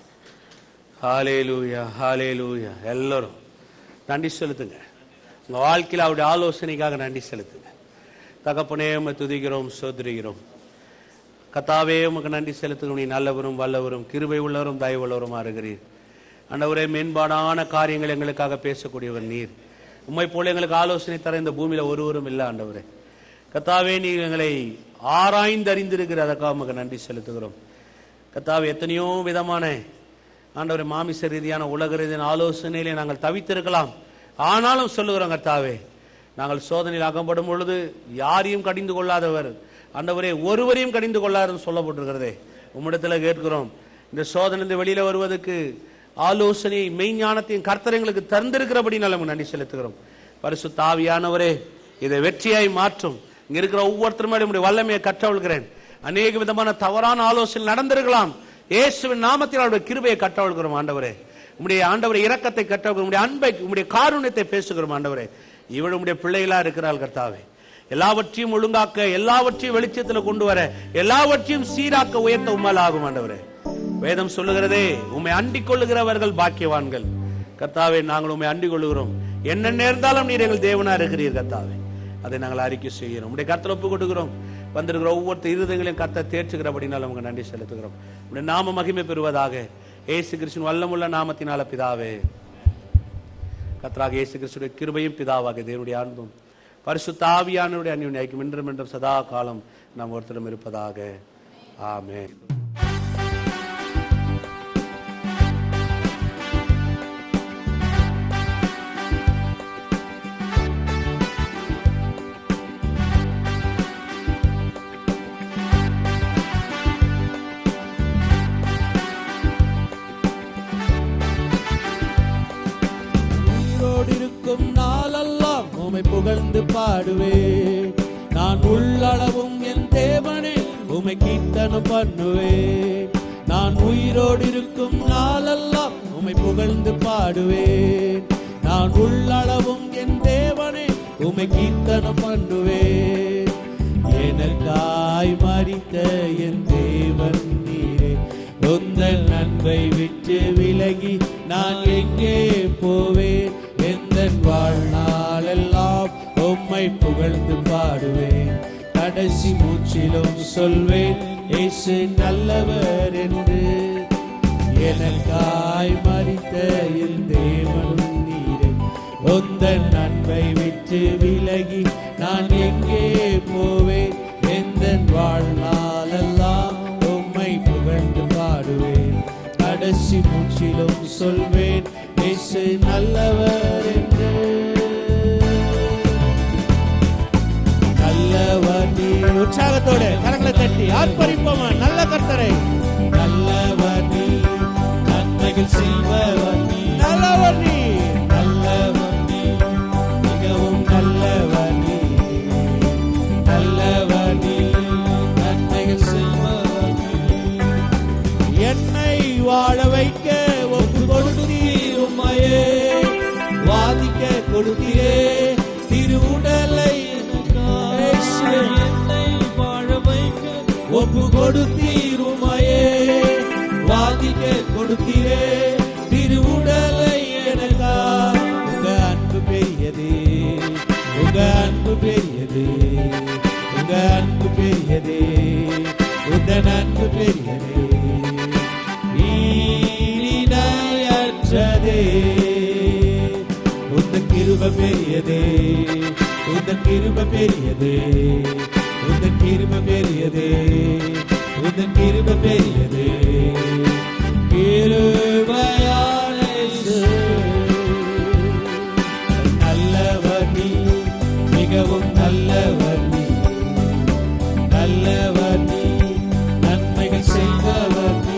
ஹாலேலூயா ஹாலேலூயா எல்லாரும் நன்றி செலுத்துங்க உங்க வாழ்க்கையில் அவருடைய ஆலோசனைக்காக நன்றி செலுத்துங்க தகப்பனே உம்மை துதிக்கிறோம் சோதரிகிறோம் கத்தாவே உமக்கு நன்றி செலுத்துகிறோம் நீ நல்லவரும் வல்லவரும் கிருபை உள்ளவரும் தயவுள்ளவருமா இருக்கிறீர் ஆண்டவரே மேம்பாடான காரியங்கள் எங்களுக்காக பேசக்கூடியவர் நீர் உம்மை போல எங்களுக்கு ஆலோசனை தர இந்த பூமியில ஒருவரும் இல்லை ஆண்டவரே கத்தாவே நீ எங்களை ஆராய்ந்து அறிந்திருக்கிற அதற்காக உமக்கு நன்றி செலுத்துகிறோம் கத்தாவே எத்தனையோ விதமான ஆண்டவரே மாமிச ரீதியான உலக ரீதியான ஆலோசனையிலே நாங்கள் தவித்திருக்கலாம் ஆனாலும் சொல்லுகிறோம் கர்த்தாவே நாங்கள் சோதனையில் அகப்படும் பொழுது யாரையும் கடிந்து கொள்ளாதவர் ஆண்டவரே ஒருவரையும் கடிந்து கொள்ளாதுன்னு சொல்லப்பட்டிருக்கிறதே உம்மிடத்துல கேட்கிறோம் இந்த சோதனை வெளியில வருவதற்கு ஆலோசனை மெய்ஞானத்தையும் கர்த்தர் எங்களுக்கு தந்திருக்கிறபடி நம்ம நன்றி செலுத்துகிறோம் பரிசு தாவியானவரே இதை வெற்றியாய் மாற்றும் இங்க இருக்கிற ஒவ்வொருத்தருமே உடைய வல்லமையை கற்றவழ்கிறேன் அநேக விதமான தவறான ஆலோசனை நடந்திருக்கலாம் இயேசுவின் நாமத்தில் அவருடைய கிருபையை கற்றவழ்கிறோம் ஆண்டவரே உம்முடைய ஆண்டவரை இரக்கத்தை கற்றவர்கள் உம்முடைய அன்பை உம்முடைய காருண்யத்தை பேசுகிறோம் ஆண்டவரே இவள் உம்முடைய பிள்ளைகளா இருக்கிறாள் கர்த்தாவே எல்லாவற்றையும் ஒழுங்காக்க எல்லாவற்றையும் வெளிச்சத்தில் கொண்டு வர எல்லாவற்றையும் சீராக்க உயர்த்த உம்மால் ஆகும் ஆண்டவரே வேதம் சொல்லுகிறதே உம்மை அண்டிக் கொள்ளுகிறவர்கள் பாக்கியவான்கள் கர்த்தாவே நாங்கள் உம்மை அண்டிக் கொள்ளுகிறோம் என்ன நேர்ந்தாலும் நீர் எங்கள் தேவனா இருக்கிறீர் கர்த்தாவே அதை நாங்கள் அறிக்கை செய்கிறோம் உடைய கர்த்தர் ஒப்பு கொடுக்கிறோம் வந்திருக்கிற ஒவ்வொருத்தர் இருதயங்களையும் கர்த்தர் தேர்ச்சுகிறபடினால் நமக்கு நன்றி செலுத்துகிறோம் உடைய நாம மகிமை பெறுவதாக ஏசு கிறிஸ்துவின் வல்லமுள்ள நாமத்தினால பிதாவே கர்த்தராக இயேசு கிறிஸ்துடைய கிருபையும் பிதாவாக தேவனுடைய அன்பும் பரிசுத்த ஆவியானவருடைய அந்நிய ஐக்கியம் இன்றும் என்றும் சதா காலம் நாம் ஒருத்தரும் இருப்பதாக ஆமென் உயிரோடு இருக்கும் நாளெல்லாம் உமை புகழ்ந்து பாடுவேன் நான் உள்ளளவும் என் தேவனே உமை கீர்த்தனம் பண்ணுவேன் நான் உயிரோடு இருக்கும் நாளெல்லாம் உமை புகழ்ந்து பாடுவேன் நான் உள்ளளவும் என் தேவனே உமை கீர்த்தனம் பண்ணுவேன் எனக்காய் மறித்த என் தேவன் நீரே உந்தன் அன்பை விட்டு விலகி நான் எங்கே போவேன் எந்த வாழ்நாளெல்லாம் உம்மை புகழ்ந்து பாடுவேன் கடைசி மூச்சிலும் சொல்வேன் இயேசு நல்லவர் என்று எனக்காய் மறித்த என் தேவன் நீரே உந்தன் அன்பை விட்டு விலகி நான் எங்கே போவேன் எந்த வாழ்நாளெல்லாம் உம்மை புகழ்ந்து பாடுவேன் கடைசி மூச்சிலும் சொல்வேன் இயேசு நல்லவர் என்று நல்லவர் நீ உற்சாகத்தோட கரங்களை தட்டி ஆர்ப்பரிப்போமா நல்ல கர்த்தரை நல்லவர் நீ நன்மைகள் செய்பவர் நீ நல்லவர் நீ நல்லவர் நீ மிகவும் நல்லவர் நீ நல்லவர் நீ நன்மைகள் செய்பவர் நீ என்னை வாழ வைக்க ஒப்பு கொடுத்தீர் உம்மையே வாதிக்க கொடுத்தீரே திருவுடலை எனக்காய் என்னை வாழ வைக்க ஒப்பு கொடுத்தீர் உம்மையே வாதிக்க கொடுத்தீரே திருவுடலை எனக்கா உங்க அன்பு பெரியதே உங்க அன்பு பெரியதே உங்க அன்பு பெரியதே உங்க அன்பு பெரியதே ஈடிணையற்றதே உந்த கிருப பெரியதே உந்தன் கிருப பெரியது உந்தன் கிருப பெரியது உந்தன் கிருப பெரியது கிருபையான இயேசு. நல்லவர் நீ மிகவும் நல்லவர் நீ நல்லவர் நீ நன்மைகள் செய்தவர் நீ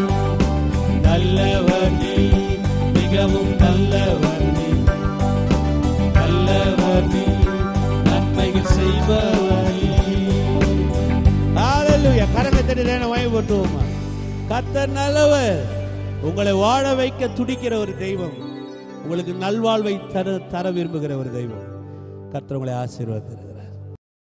நல்லவர் நீ மிகவும் நல்லவர் நீ நல்லவர் நீ நன்மைகள் செய்பவர் நீ ஹalleluya கரங்களை தட்டி தேவனை வாங்கி போட்டுவோமா கர்த்தர் நல்லவர் உங்களை வாழ வைக்க துடிக்கிற ஒரு தெய்வம் உங்களுக்கு நல்வாழ்வை தர தர விரும்புகிற ஒரு தெய்வம் கர்த்தர் உங்களை ஆசீர்வதிக்கிறார்